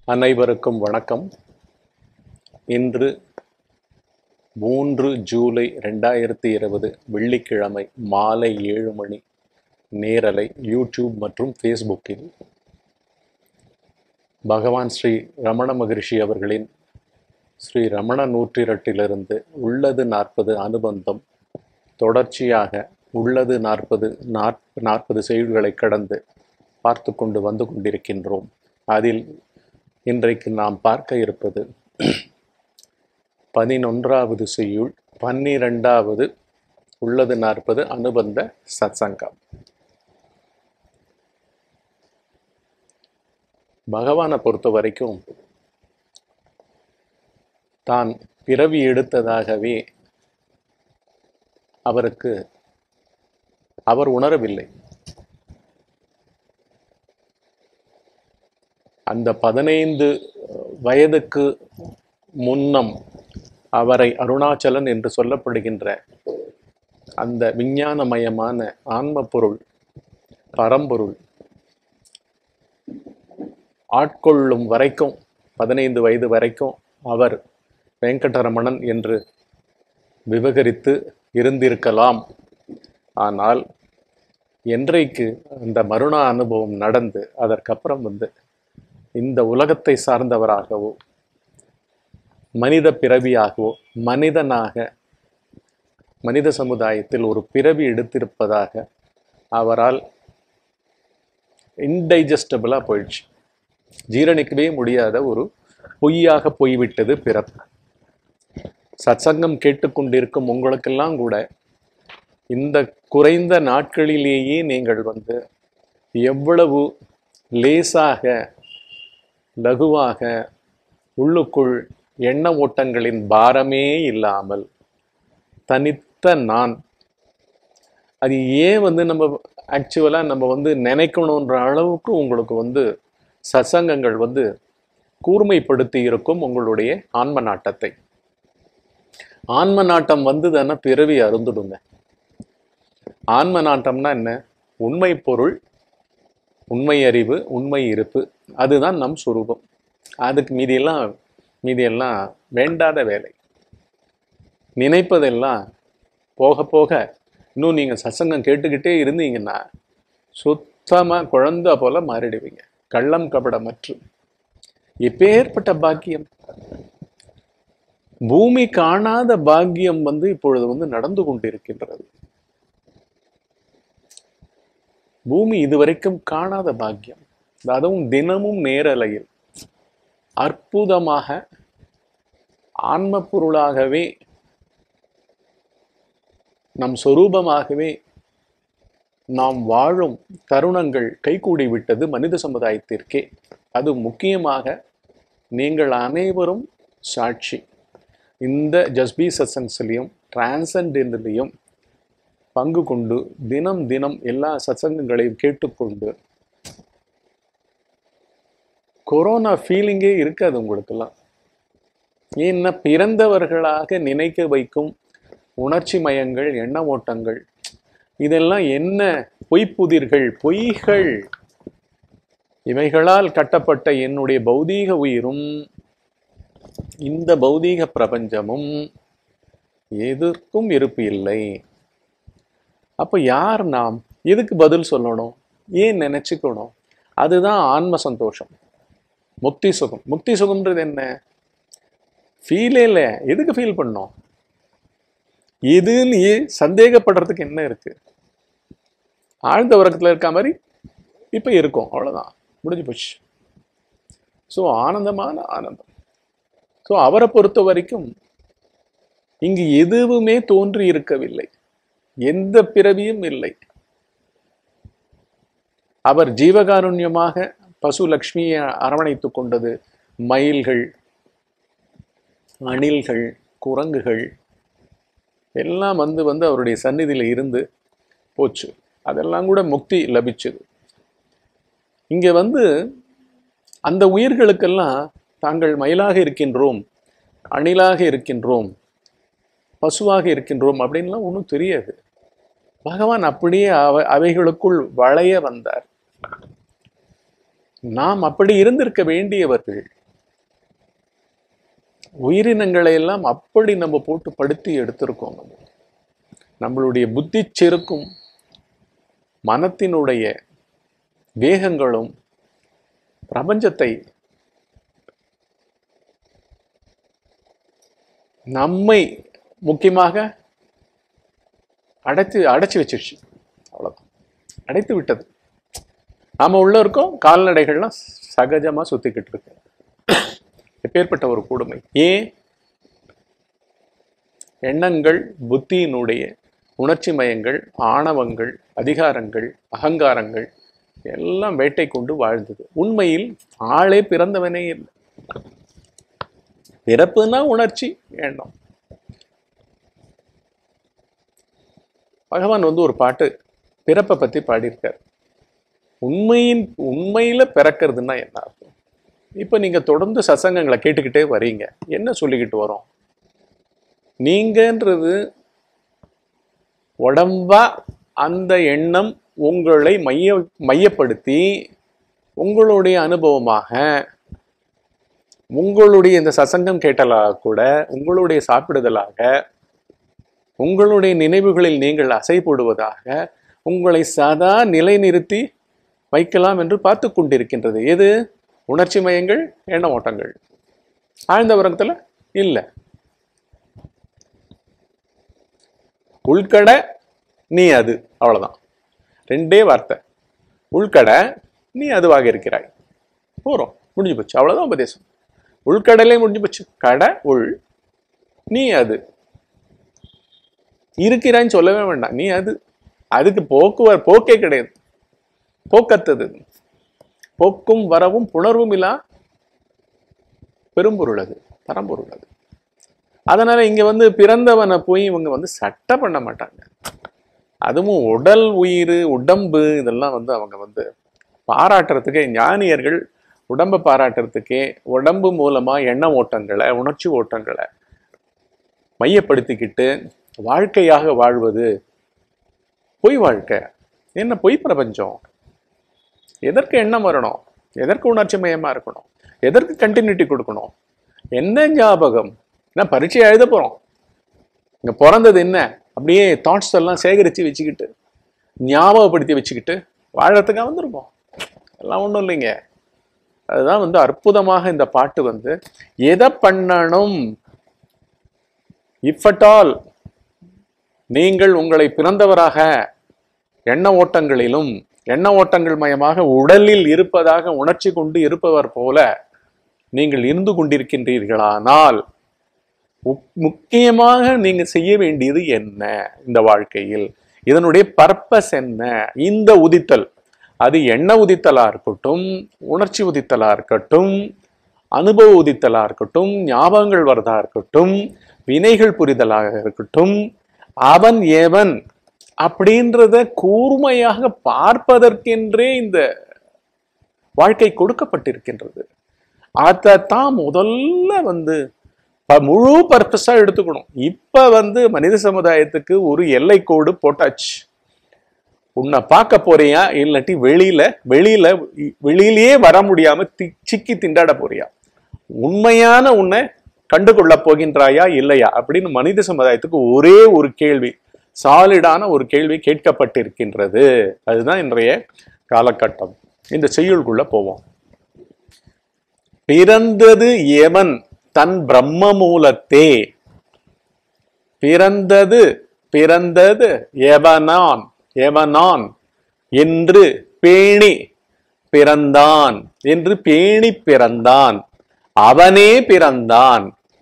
அனைவருக்கும் வணக்கம் இன்று மூன்று ஜூலை ரெண்டாயிரத்தி இருபது வெள்ளிக்கிழமை மாலை ஏழு மணி நேரலை யூடியூப் மற்றும் ஃபேஸ்புக்கில் பகவான் ஸ்ரீ ரமண மகரிஷி அவர்களின் ஸ்ரீ ரமண நூற்றிரட்டிலிருந்து உள்ளது நாற்பது அனுபந்தம் தொடர்ச்சியாக உள்ளது நாற்பது நாற்பது செய்திகளை கடந்து பார்த்து கொண்டு வந்து கொண்டிருக்கின்றோம் அதில் இன்றைக்கு நாம் பார்க்க இருப்பது பதினொன்றாவது செய்யுள் பன்னிரெண்டாவது உள்ளது நாற்பது அனுபந்த சத்சங்கம் பகவானை பொறுத்த வரைக்கும் தான் பிறவி எடுத்ததாகவே அவருக்கு அவர் உணரவில்லை அந்த பதினைந்து வயதுக்கு முன்னம் அவரை அருணாச்சலன் என்று சொல்லப்படுகின்ற அந்த விஞ்ஞானமயமான ஆன்ம பொருள் பரம்பொருள் ஆட்கொள்ளும் வரைக்கும் பதினைந்து வயது வரைக்கும் அவர் வெங்கடரமணன் என்று விவகரித்து இருந்திருக்கலாம் ஆனால் என்றைக்கு அந்த மருணா அனுபவம் நடந்து அதற்கப்புறம் வந்து இந்த உலகத்தை சார்ந்தவராகவோ மனித பிறவியாகவோ மனிதனாக மனித சமுதாயத்தில் ஒரு பிறவி எடுத்திருப்பதாக அவரால் இன்டைஜஸ்டபிளாக போயிடுச்சு ஜீரணிக்கவே முடியாத ஒரு பொய்யாக போய்விட்டது பிறப்பு சத்சங்கம் கேட்டுக்கொண்டிருக்கும் உங்களுக்கெல்லாம் கூட இந்த குறைந்த நாட்களிலேயே நீங்கள் வந்து எவ்வளவு லேசாக லகுவாக உள்ளுக்குள் எண்ண ஓட்டங்களின் பாரமே இல்லாமல் தனித்த நான் அது ஏன் வந்து நம்ம ஆக்சுவலாக நம்ம வந்து நினைக்கணுன்ற அளவுக்கு உங்களுக்கு வந்து சத்சங்கங்கள் வந்து கூர்மைப்படுத்தி இருக்கும் உங்களுடைய ஆன்ம நாட்டத்தை ஆன்ம நாட்டம் வந்ததுன்னா பிறவி அருந்துடுங்க ஆன்ம நாட்டம்னா என்ன உண்மை பொருள் உண்மை அறிவு உண்மை இருப்பு அதுதான் நம் சுரூபம் அதுக்கு மீதியெல்லாம் மீதியெல்லாம் வேண்டாத வேலை நினைப்பதெல்லாம் போக போக இன்னும் நீங்கள் சசங்கம் கேட்டுக்கிட்டே இருந்தீங்கன்னா சுத்தமாக குழந்த போல மாறிடுவீங்க கள்ளம் கபடமற்று எப்பேற்பட்ட பாக்கியம் பூமி காணாத பாக்கியம் வந்து இப்பொழுது வந்து நடந்து கொண்டிருக்கின்றது பூமி இதுவரைக்கும் காணாத பாக்கியம் அதுவும் தினமும் நேரலையில் அற்புதமாக ஆன்ம பொருளாகவே நம் சொரூபமாகவே நாம் வாழும் தருணங்கள் கைகூடி விட்டது மனித சமுதாயத்திற்கே அது முக்கியமாக நீங்கள் அனைவரும் சாட்சி இந்த ஜஸ்பி சத்சங்ஸ்லையும் டிரான்சன்டென்ட்லையும் பங்கு கொண்டு தினம் தினம் எல்லா சத்சங்கங்களையும் கேட்டுக்கொண்டு கொரோனா ஃபீலிங்கே இருக்காது உங்களுக்கெல்லாம் ஏன்னா பிறந்தவர்களாக நினைக்க வைக்கும் உணர்ச்சி மயங்கள் எண்ண ஓட்டங்கள் இதெல்லாம் என்ன பொய்ப்புதிர்கள் பொய்கள் இவைகளால் கட்டப்பட்ட என்னுடைய பௌதீக உயிரும் இந்த பௌதீக பிரபஞ்சமும் எதற்கும் இருப்பு இல்லை அப்போ யார் நாம் எதுக்கு பதில் சொல்லணும் ஏன் நினைச்சுக்கணும் அதுதான் ஆன்ம சந்தோஷம் முக்தி சுகம் முக்தி சுகம்ன்றது என்ன ஃபீலே இல்லை எதுக்கு ஃபீல் பண்ணோம் எதுன்னு சந்தேகப்படுறதுக்கு என்ன இருக்கு ஆழ்ந்த உறக்கத்தில் இருக்க மாதிரி இப்போ இருக்கும் அவ்வளோதான் முடிஞ்சு போச்சு ஸோ ஆனந்தமான ஆனந்தம் ஸோ அவரை பொறுத்த வரைக்கும் இங்கு எதுவுமே தோன்றி இருக்கவில்லை எந்த பிறவியும் இல்லை அவர் ஜீவகாருண்யமாக பசு லக்ஷ்மியை அரவணைத்து கொண்டது மயில்கள் அணில்கள் குரங்குகள் எல்லாம் வந்து வந்து அவருடைய சந்நிதியில் இருந்து போச்சு அதெல்லாம் கூட முக்தி லபிச்சது இங்கே வந்து அந்த உயிர்களுக்கெல்லாம் தாங்கள் மயிலாக இருக்கின்றோம் அணிலாக இருக்கின்றோம் பசுவாக இருக்கின்றோம் அப்படின்லாம் ஒன்றும் தெரியாது பகவான் அப்படியே அவ அவைகளுக்குள் வளைய வந்தார் நாம் அப்படி இருந்திருக்க வேண்டியவர்கள் உயிரினங்களை எல்லாம் அப்படி நம்ம போட்டு படுத்தி எடுத்திருக்கோம் நம்ம நம்மளுடைய புத்தி செருக்கும் மனத்தினுடைய வேகங்களும் பிரபஞ்சத்தை நம்மை முக்கியமாக அடைத்து அடைச்சி வச்சிருச்சு அவ்வளவுதான் அடைத்து விட்டது நாம உள்ள இருக்கோம் கால்நடைகள்லாம் சகஜமா சுத்திக்கிட்டு இருக்கு எப்பேற்பட்ட ஒரு கொடுமை ஏன் எண்ணங்கள் புத்தியினுடைய உணர்ச்சி மயங்கள் ஆணவங்கள் அதிகாரங்கள் அகங்காரங்கள் எல்லாம் வேட்டை கொண்டு வாழ்ந்தது உண்மையில் ஆளே பிறந்தவனே இல்லை பிறப்புனா உணர்ச்சி எண்ணம் பகவான் வந்து ஒரு பாட்டு பிறப்பை பத்தி பாடியிருக்கார் உண்மையின் உண்மையில பிறக்கிறதுன்னா என்ன அர்த்தம் இப்ப நீங்க தொடர்ந்து சசங்கங்களை கேட்டுக்கிட்டே வரீங்க என்ன சொல்லிக்கிட்டு வரோம் நீங்கன்றது உடம்பா அந்த எண்ணம் உங்களை மைய மையப்படுத்தி உங்களுடைய அனுபவமாக உங்களுடைய இந்த சசங்கம் கேட்டலாக கூட உங்களுடைய சாப்பிடுதலாக உங்களுடைய நினைவுகளில் நீங்கள் அசைப்படுவதாக உங்களை சதா நிலைநிறுத்தி வைக்கலாம் என்று பார்த்து கொண்டிருக்கின்றது எது உணர்ச்சி மயங்கள் எண்ண ஓட்டங்கள் ஆழ்ந்த உறக்கத்துல இல்லை உள்கடை நீ அது அவ்வளவுதான் ரெண்டே வார்த்தை உள்கடை நீ அதுவாக இருக்கிறாய் போறோம் முடிஞ்சு போச்சு அவ்வளவுதான் உபதேசம் உள்கடலே முடிஞ்சு போச்சு கடை உள் நீ அது இருக்கிறான்னு சொல்லவே வேண்டாம் நீ அது அதுக்கு போக்குவர போக்கே கிடையாது போக்கத்தது போக்கும் வரவும் புணர்வும் இல்லா பெரும்பொருள் அது பரம்பொருள் அது அதனால இங்க வந்து பிறந்தவனை போய் இவங்க வந்து சட்டை பண்ண மாட்டாங்க அதுவும் உடல் உயிர் உடம்பு இதெல்லாம் வந்து அவங்க வந்து பாராட்டுறதுக்கே ஞானியர்கள் உடம்பை பாராட்டுறதுக்கே உடம்பு மூலமா எண்ண ஓட்டங்களை உணர்ச்சி ஓட்டங்களை மையப்படுத்திக்கிட்டு வாழ்க்கையாக வாழ்வது பொய் வாழ்க்கை என்ன பொய் பிரபஞ்சம் எதற்கு எண்ணம் வரணும் எதற்கு உணர்ச்சி மயமா இருக்கணும் எதற்கு கண்டினியூட்டி கொடுக்கணும் என்ன ஞாபகம் என்ன பரீட்சை எழுத போறோம் இங்க பிறந்தது என்ன அப்படியே தாட்ஸ் எல்லாம் சேகரித்து வச்சுக்கிட்டு ஞாபகப்படுத்தி வச்சுக்கிட்டு வாழறதுக்காக வந்திருக்கோம் எல்லாம் ஒன்றும் இல்லைங்க அதுதான் வந்து அற்புதமாக இந்த பாட்டு வந்து எதை பண்ணணும் இஃப் அட் ஆல் நீங்கள் உங்களை பிறந்தவராக எண்ண ஓட்டங்களிலும் எண்ண ஓட்டங்கள் மயமாக உடலில் இருப்பதாக உணர்ச்சி கொண்டு இருப்பவர் போல நீங்கள் இருந்து கொண்டிருக்கின்றீர்களானால் முக்- முக்கியமாக நீங்க செய்ய வேண்டியது என்ன இந்த வாழ்க்கையில் இதனுடைய பர்பஸ் என்ன இந்த உதித்தல் அது எண்ண உதித்தலா இருக்கட்டும் உணர்ச்சி உதித்தலா இருக்கட்டும் அனுபவ உதித்தலா இருக்கட்டும் ஞாபகங்கள் வரதா இருக்கட்டும் வினைகள் புரிதலாக இருக்கட்டும் அவன் ஏவன் அப்படின்றத கூர்மையாக பார்ப்பதற்கென்றே இந்த வாழ்க்கை கொடுக்கப்பட்டிருக்கின்றது அதைத்தான் முதல்ல வந்து ப- முழு பர்பஸா எடுத்துக்கணும் இப்ப வந்து மனித சமுதாயத்துக்கு ஒரு எல்லை கோடு போட்டாச்சு உன்னை பார்க்க போறியா இல்லாட்டி வெளியில வெளியில வெளியிலேயே வர முடியாம தி- சிக்கி திண்டாட போறியா உண்மையான உன்னை கண்டுகொள்ள போகின்றாயா இல்லையா அப்படின்னு மனித சமுதாயத்துக்கு ஒரே ஒரு கேள்வி சாலிடான ஒரு கேள்வி கேட்கப்பட்டிருக்கின்றது அதுதான் இன்றைய காலகட்டம் இந்த செய்யுள்குள்ள போவோம் பிறந்தது எவன் தன் பிரம்ம மூலத்தே பிறந்தது பிறந்தது எவனான் எவனான் என்று பேணி பிறந்தான் என்று பேணி பிறந்தான் அவனே பிறந்தான்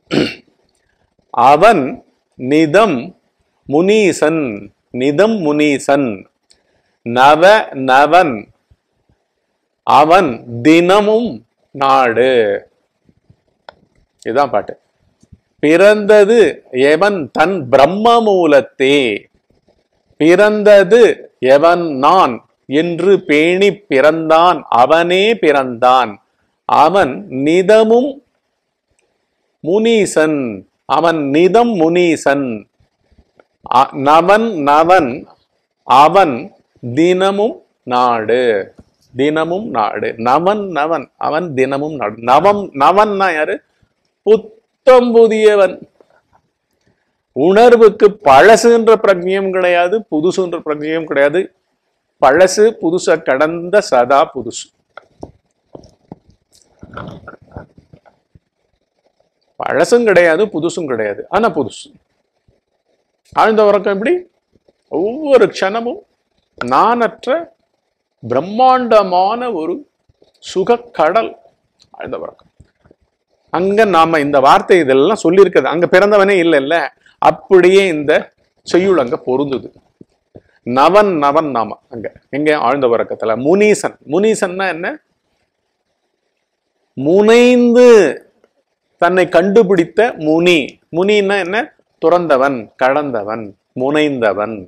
அவன் நிதம் முனீசன் நிதம் முனீசன் நவ நவன் அவன் தினமும் நாடு இதுதான் பாட்டு பிறந்தது எவன் தன் பிரம்ம மூலத்தே பிறந்தது எவன் நான் என்று பேணி பிறந்தான் அவனே பிறந்தான் அவன் நிதமும் முனீசன் அவன் நிதம் முனீசன் அ- நவன் நவன் அவன் தினமும் நாடு தினமும் நாடு நவன் நவன் அவன் தினமும் நாடு நவம் நவன்னா யாரு புத் புத்தம் புதியவன் உணர்வுக்கு பழசுன்ற பிரஜையும் கிடையாது புதுசுன்ற பிரஜையும் கிடையாது பழசு புதுச கடந்த சதா புதுசு பழசும் கிடையாது புதுசும் கிடையாது ஆனா புதுசு ஆழ்ந்த உறக்கம் எப்படி ஒவ்வொரு க்ஷணமும் நானற்ற பிரம்மாண்டமான ஒரு சுகக்கடல் ஆழ்ந்த உறக்கம் அங்க நாம இந்த வார்த்தை இதெல்லாம் சொல்லியிருக்கிறது அங்க பிறந்தவனே இல்லை இல்ல அப்படியே இந்த செய்யுள் அங்க பொருந்துது நவன் நவன் நாம அங்க எங்க ஆழ்ந்த உறக்கத்துல முனீசன் முனீசன்னா என்ன முனைந்து தன்னை கண்டுபிடித்த முனி முனின்னா என்ன துறந்தவன் கடந்தவன் முனைந்தவன்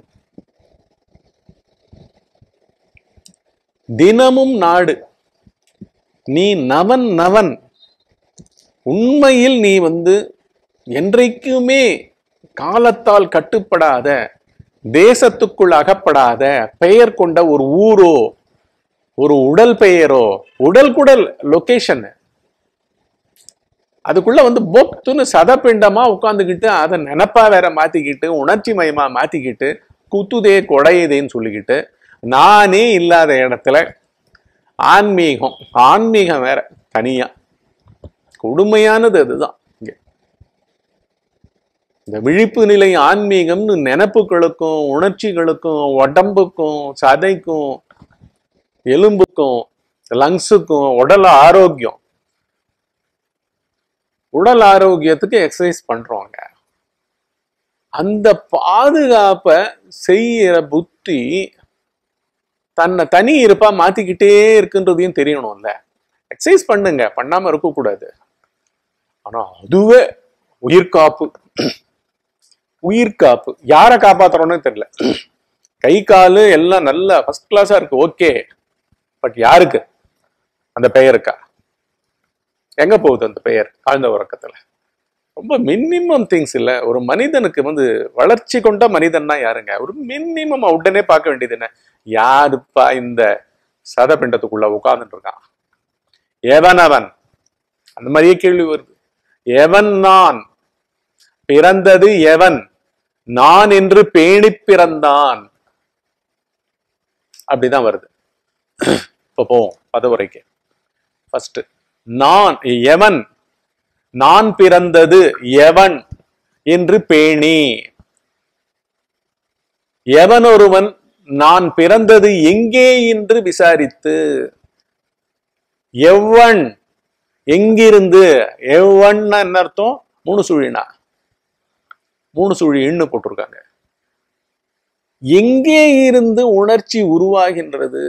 தினமும் நாடு நீ நவன் நவன் உண்மையில் நீ வந்து என்றைக்குமே காலத்தால் கட்டுப்படாத தேசத்துக்குள் அகப்படாத பெயர் கொண்ட ஒரு ஊரோ ஒரு உடல் பெயரோ உடல் குடல் லொகேஷன் அதுக்குள்ள வந்து பொத்துன்னு சதப்பிண்டமா உட்காந்துக்கிட்டு அதை நினப்பா வேற மாத்திக்கிட்டு உணர்ச்சி மயமா மாத்திக்கிட்டு குத்துதே கொடையுதேன்னு சொல்லிக்கிட்டு நானே இல்லாத இடத்துல ஆன்மீகம் ஆன்மீகம் வேற தனியா கொடுமையானது அதுதான் இங்க இந்த விழிப்பு நிலை ஆன்மீகம்னு நினப்புகளுக்கும் உணர்ச்சிகளுக்கும் உடம்புக்கும் சதைக்கும் எலும்புக்கும் லங்ஸுக்கும் உடல் ஆரோக்கியம் உடல் ஆரோக்கியத்துக்கு எக்ஸசைஸ் பண்றோங்க அந்த பாதுகாப்பை செய்யற புத்தி தன்னை தனி இருப்பா மாத்திக்கிட்டே இருக்குன்றதையும் தெரியணும்ல எக்ஸசைஸ் பண்ணுங்க பண்ணாம இருக்கக்கூடாது ஆனா அதுவே உயிர்காப்பு உயிர்காப்பு யாரை காப்பாத்துறோம்னு தெரியல கை காலு எல்லாம் நல்ல ஃபர்ஸ்ட் கிளாஸா இருக்கு ஓகே பட் யாருக்கு அந்த பெயருக்கா எங்க போகுது அந்த பெயர் ஆழ்ந்த உறக்கத்துல ரொம்ப மினிமம் திங்ஸ் இல்ல ஒரு மனிதனுக்கு வந்து வளர்ச்சி கொண்ட மனிதன்னா யாருங்க ஒரு மினிமம் உடனே பார்க்க வேண்டியது என்ன யாருப்பா இந்த சதபிண்டத்துக்குள்ள உட்கார்ந்துட்டு இருக்கான் எவன் அவன் அந்த மாதிரியே கேள்வி வருது எவன் நான் பிறந்தது எவன் நான் என்று பேணி பிறந்தான் அப்படிதான் வருது இப்போ போவோம் பதவுரைக்கு ஃபர்ஸ்ட் நான் எவன் நான் பிறந்தது எவன் என்று பேணி எவன் ஒருவன் நான் பிறந்தது எங்கே என்று விசாரித்து எவன் எங்கிருந்து எவன்னா என்ன அர்த்தம் மூணு சுழினா மூணு சுழி எண்ணு போட்டிருக்காங்க எங்கே இருந்து உணர்ச்சி உருவாகின்றது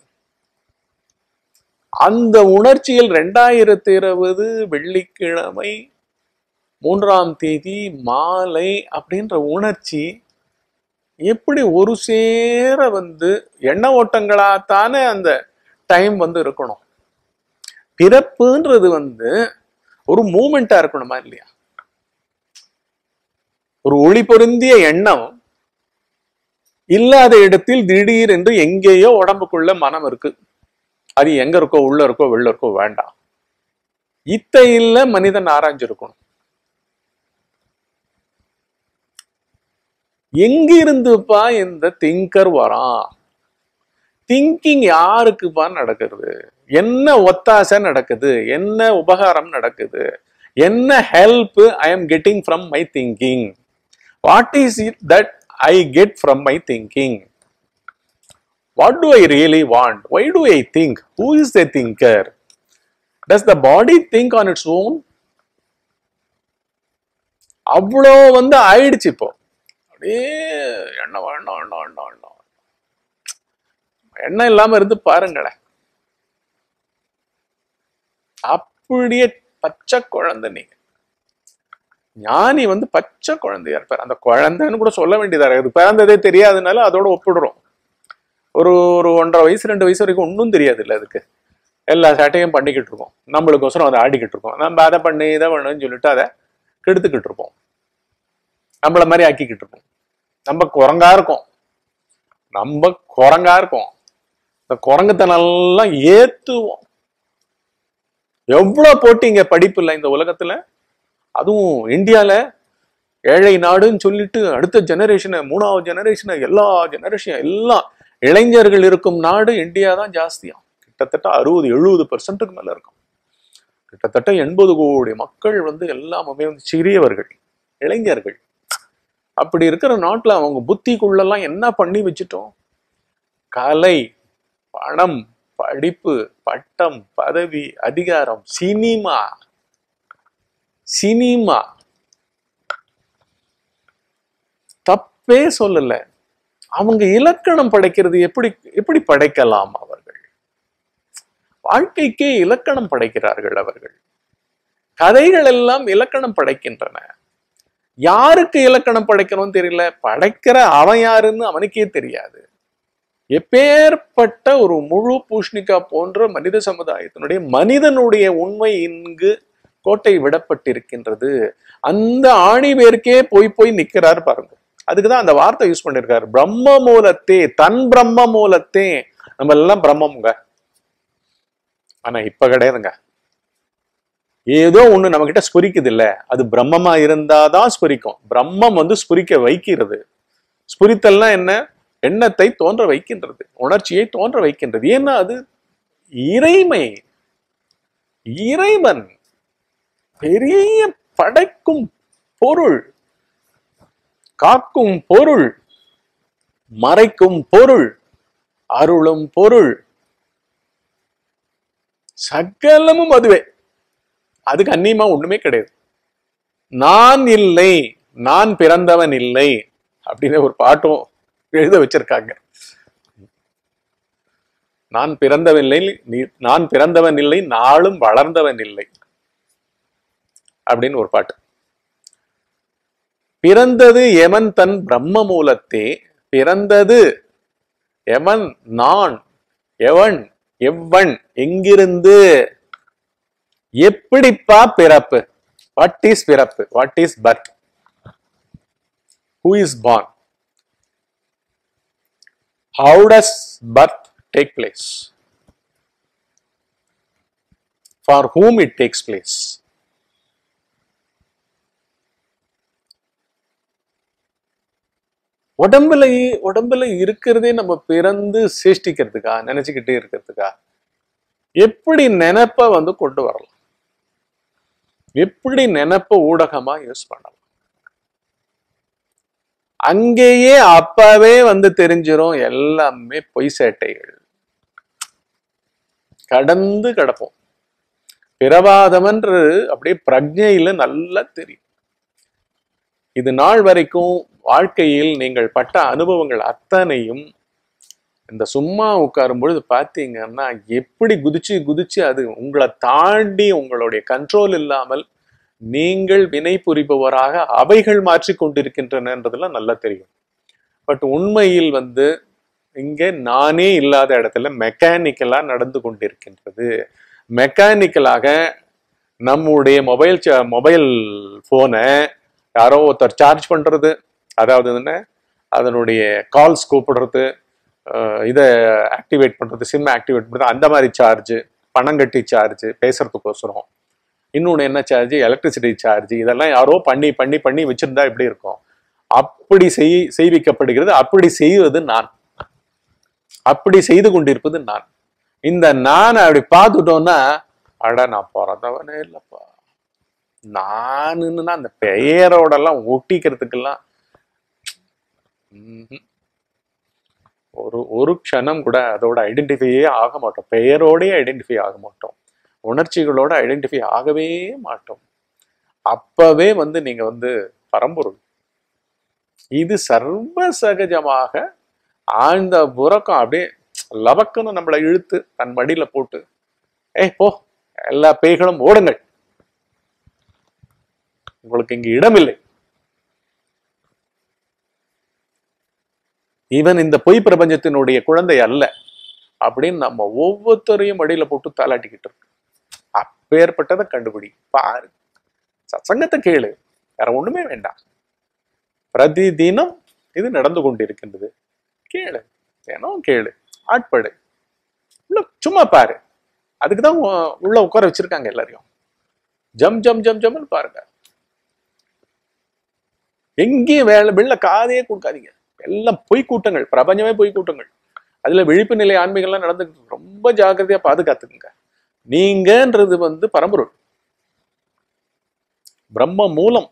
அந்த உணர்ச்சியில் ரெண்டாயிரத்தி இருபது வெள்ளிக்கிழமை மூன்றாம் தேதி மாலை அப்படின்ற உணர்ச்சி எப்படி ஒரு சேர வந்து எண்ண ஓட்டங்களாத்தானே அந்த டைம் வந்து இருக்கணும் பிறப்புன்றது வந்து ஒரு மூமெண்டா இருக்கணுமா இல்லையா ஒரு ஒளி பொருந்திய எண்ணம் இல்லாத இடத்தில் திடீர் என்று எங்கேயோ உடம்புக்குள்ள மனம் இருக்கு அது எங்க இருக்கோ உள்ள இருக்கோ வெளில இருக்கோ வேண்டாம் இத்தையில மனிதன் ஆராய்ஞ்சிருக்கணும் எங்கிருந்துப்பா இந்த திங்கர் வரான் திங்கிங் யாருக்குப்பா நடக்கிறது என்ன ஒத்தாசை நடக்குது என்ன உபகாரம் நடக்குது என்ன help I am getting from my thinking what is it that I get from my thinking what do I really want? Why do I think? Who is the thinker? Does the body think on its own? அவ்வளோ வந்து ஆயிடுச்சு இப்போ அப்படியே எண்ணம் வேண்டாம் வேண்டாம் வேண்டாம் வேண்டாம் எண்ணம் இல்லாம இருந்து பாருங்களேன் அப்படியே பச்சை குழந்தை நீங்க ஞானி வந்து பச்சை குழந்தையா இருப்பார் அந்த குழந்தைன்னு கூட சொல்ல வேண்டியதா இருக்குது பிறந்ததே தெரியாதனால அதோட ஒப்பிடுறோம் ஒரு ஒரு ஒன்றரை வயசு ரெண்டு வயசு வரைக்கும் ஒன்றும் தெரியாது இல்லை அதுக்கு எல்லா சேட்டையும் பண்ணிக்கிட்டு இருக்கோம் நம்மளுக்கோசரம் அதை ஆடிக்கிட்டு இருக்கோம் நம்ம அதை பண்ணி இதை பண்ணுன்னு சொல்லிட்டு அதை கெடுத்துக்கிட்டு இருப்போம் நம்மள மாதிரி ஆக்கிக்கிட்டு இருப்போம் நம்ம குரங்கா இருக்கோம் நம்ம குரங்கா இருக்கோம் இந்த குரங்குத்தனெல்லாம் ஏத்துவோம் எவ்வளவு போட்டீங்க படிப்பு இல்லை இந்த உலகத்துல அதுவும் இந்தியால ஏழை நாடுன்னு சொல்லிட்டு அடுத்த ஜெனரேஷனை மூணாவது ஜெனரேஷனை எல்லா ஜெனரேஷன் எல்லாம் இளைஞர்கள் இருக்கும் நாடு இந்தியா தான் ஜாஸ்தியா கிட்டத்தட்ட அறுபது எழுபது பெர்சன்ட்டுக்கு மேல இருக்கும் கிட்டத்தட்ட எண்பது கோடி மக்கள் வந்து எல்லாமே வந்து சிறியவர்கள் இளைஞர்கள் அப்படி இருக்கிற நாட்டுல அவங்க புத்திக்குள்ளெல்லாம் என்ன பண்ணி வச்சுட்டோம் கலை பணம் படிப்பு பட்டம் பதவி அதிகாரம் சினிமா சினிமா தப்பே சொல்லல அவங்க இலக்கணம் படைக்கிறது எப்படி எப்படி படைக்கலாம் அவர்கள் வாழ்க்கைக்கே இலக்கணம் படைக்கிறார்கள் அவர்கள் கதைகள் எல்லாம் இலக்கணம் படைக்கின்றன யாருக்கு இலக்கணம் படைக்கணும்னு தெரியல படைக்கிற அவன் யாருன்னு அவனுக்கே தெரியாது எப்பேற்பட்ட ஒரு முழு பூஷ்ணிகா போன்ற மனித சமுதாயத்தினுடைய மனிதனுடைய உண்மை இங்கு கோட்டை விடப்பட்டிருக்கின்றது அந்த ஆணி பேருக்கே போய் போய் நிக்கிறார் பாருங்க அதுக்குதான் அந்த வார்த்தை யூஸ் பண்ணிருக்காரு பிரம்ம மூலத்தே தன் பிரம்ம மூலத்தே நம்ம எல்லாம் பிரம்மமுங்க ஆனா இப்ப கிடையாதுங்க ஏதோ ஒண்ணு நம்ம கிட்ட ஸ்புரிக்குது இல்ல அது பிரம்மமா இருந்தாதான் ஸ்புரிக்கும் பிரம்மம் வந்து ஸ்புரிக்க வைக்கிறது ஸ்புரித்தல்னா என்ன எண்ணத்தை தோன்ற வைக்கின்றது உணர்ச்சியை தோன்ற வைக்கின்றது ஏன்னா அது இறைமை இறைவன் பெரிய படைக்கும் பொருள் காக்கும் பொருள் மறைக்கும் பொருள் அருளும் பொருள் சகலமும் அதுவே அதுக்கு அந்நியமா ஒண்ணுமே கிடையாது நான் இல்லை நான் பிறந்தவன் இல்லை அப்படின்னு ஒரு பாட்டும் எழுத வச்சிருக்காங்க நான் பிறந்தவன் இல்லை நீ- நான் பிறந்தவன் இல்லை நாளும் வளர்ந்தவன் இல்லை அப்படின்னு ஒரு பாட்டு பிறந்தது எமன் தன் பிரம்ம மூலத்தே பிறந்தது எவன் நான் எவன் எவ்வன் எங்கிருந்து எப்படிப்பா பிறப்பு வாட் இஸ் பிறப்பு what is birth who is born how does birth take place for whom it takes place உடம்புல உடம்புல இருக்கிறதே நம்ம பிறந்து சேஷ்டிக்கிறதுக்கா நினைச்சுக்கிட்டே இருக்கிறதுக்கா எப்படி நினைப்ப வந்து கொண்டு வரலாம் எப்படி நினைப்ப ஊடகமா யூஸ் பண்ணலாம் அங்கேயே அப்பவே வந்து தெரிஞ்சிரும் எல்லாமே பொய் சேட்டைகள் கடந்து கிடப்போம் பிரபாதம்ன்றது அப்படியே பிரஜையில நல்லா தெரியும் இது நாள் வரைக்கும் வாழ்க்கையில் நீங்கள் பட்ட அனுபவங்கள் அத்தனையும் இந்த சும்மா உட்காரும் பொழுது பார்த்தீங்கன்னா எப்படி குதிச்சு குதிச்சு அது உங்களை தாண்டி உங்களுடைய கண்ட்ரோல் இல்லாமல் நீங்கள் வினை புரிபவராக அவைகள் மாற்றி கொண்டிருக்கின்றனன்றதுலாம் நல்லா தெரியும் பட் உண்மையில் வந்து இங்கே நானே இல்லாத இடத்துல மெக்கானிக்கலா நடந்து கொண்டிருக்கின்றது மெக்கானிக்கலாக நம்முடைய மொபைல் மொபைல் போனை யாரோ ஒருத்தர் சார்ஜ் பண்றது அதாவது என்ன அதனுடைய கால்ஸ் கூப்பிடுறது அஹ் இதை ஆக்டிவேட் பண்றது சிம் ஆக்டிவேட் பண்றது அந்த மாதிரி சார்ஜ் பணம் கட்டி சார்ஜ் பேசுறதுக்கோசரம் இன்னொன்று என்ன சார்ஜ் எலக்ட்ரிசிட்டி சார்ஜ் இதெல்லாம் யாரோ பண்ணி பண்ணி பண்ணி வச்சிருந்தா எப்படி இருக்கும் அப்படி செய் செய்விக்கப்படுகிறது அப்படி செய்வது நான் அப்படி செய்து கொண்டிருப்பது நான் இந்த நான் அப்படி பார்த்துட்டோம்னா அட நான் பிறந்தவனே இல்லப்பா நானுன்னா அந்த பெயரோடெல்லாம் ஒட்டிக்கிறதுக்கெல்லாம் ம்ஹும். ஒரு ஒரு க்ஷணம் கூட அதோட ஐடென்டிஃபையே ஆக மாட்டோம் பெயரோடயே ஐடென்டிஃபை ஆக மாட்டோம் உணர்ச்சிகளோட ஐடென்டிஃபை ஆகவே மாட்டோம் அப்பவே வந்து நீங்க வந்து பரம்பொருள் இது சர்வ சகஜமாக ஆழ்ந்த புறக்கம் அப்படியே லபக்குன்னு நம்மளை இழுத்து தன் மடியில போட்டு ஏய் போ எல்லா பேய்களும் ஓடுங்கள் உங்களுக்கு இங்கு இடமில்லை இவன் இந்த பொய் பிரபஞ்சத்தினுடைய குழந்தை அல்ல அப்படின்னு நம்ம ஒவ்வொருத்தரையும் மடியில போட்டு தாளாட்டிக்கிட்டு இருக்கு அப்பேற்பட்டதை கண்டுபிடி பாரு சத்சங்கத்தை கேளு வேற ஒண்ணுமே வேண்டாம் பிரதி தினம் இது நடந்து கொண்டிருக்கின்றது கேளு தினம் கேளு ஆட்படு உள்ள சும்மா பாரு அதுக்குதான் உ- உள்ள உட்கார வச்சிருக்காங்க எல்லாரையும் ஜம் ஜம் ஜம் ஜம்னு பாருங்க எங்கேயும் வேலை வெளில காதையே கொடுக்காதீங்க எல்லாம் பொய் கூட்டங்கள் பிரபஞ்சமே பொய் கூட்டங்கள் அதுல விழிப்பு நிலை ஆன்மீகம்லாம் நடந்துக்கிட்டு இருக்கு. ரொம்ப ஜாக்கிரதையா பாதுகாத்துக்குங்க நீங்கன்றது வந்து பரம்பொருள் பிரம்ம மூலம்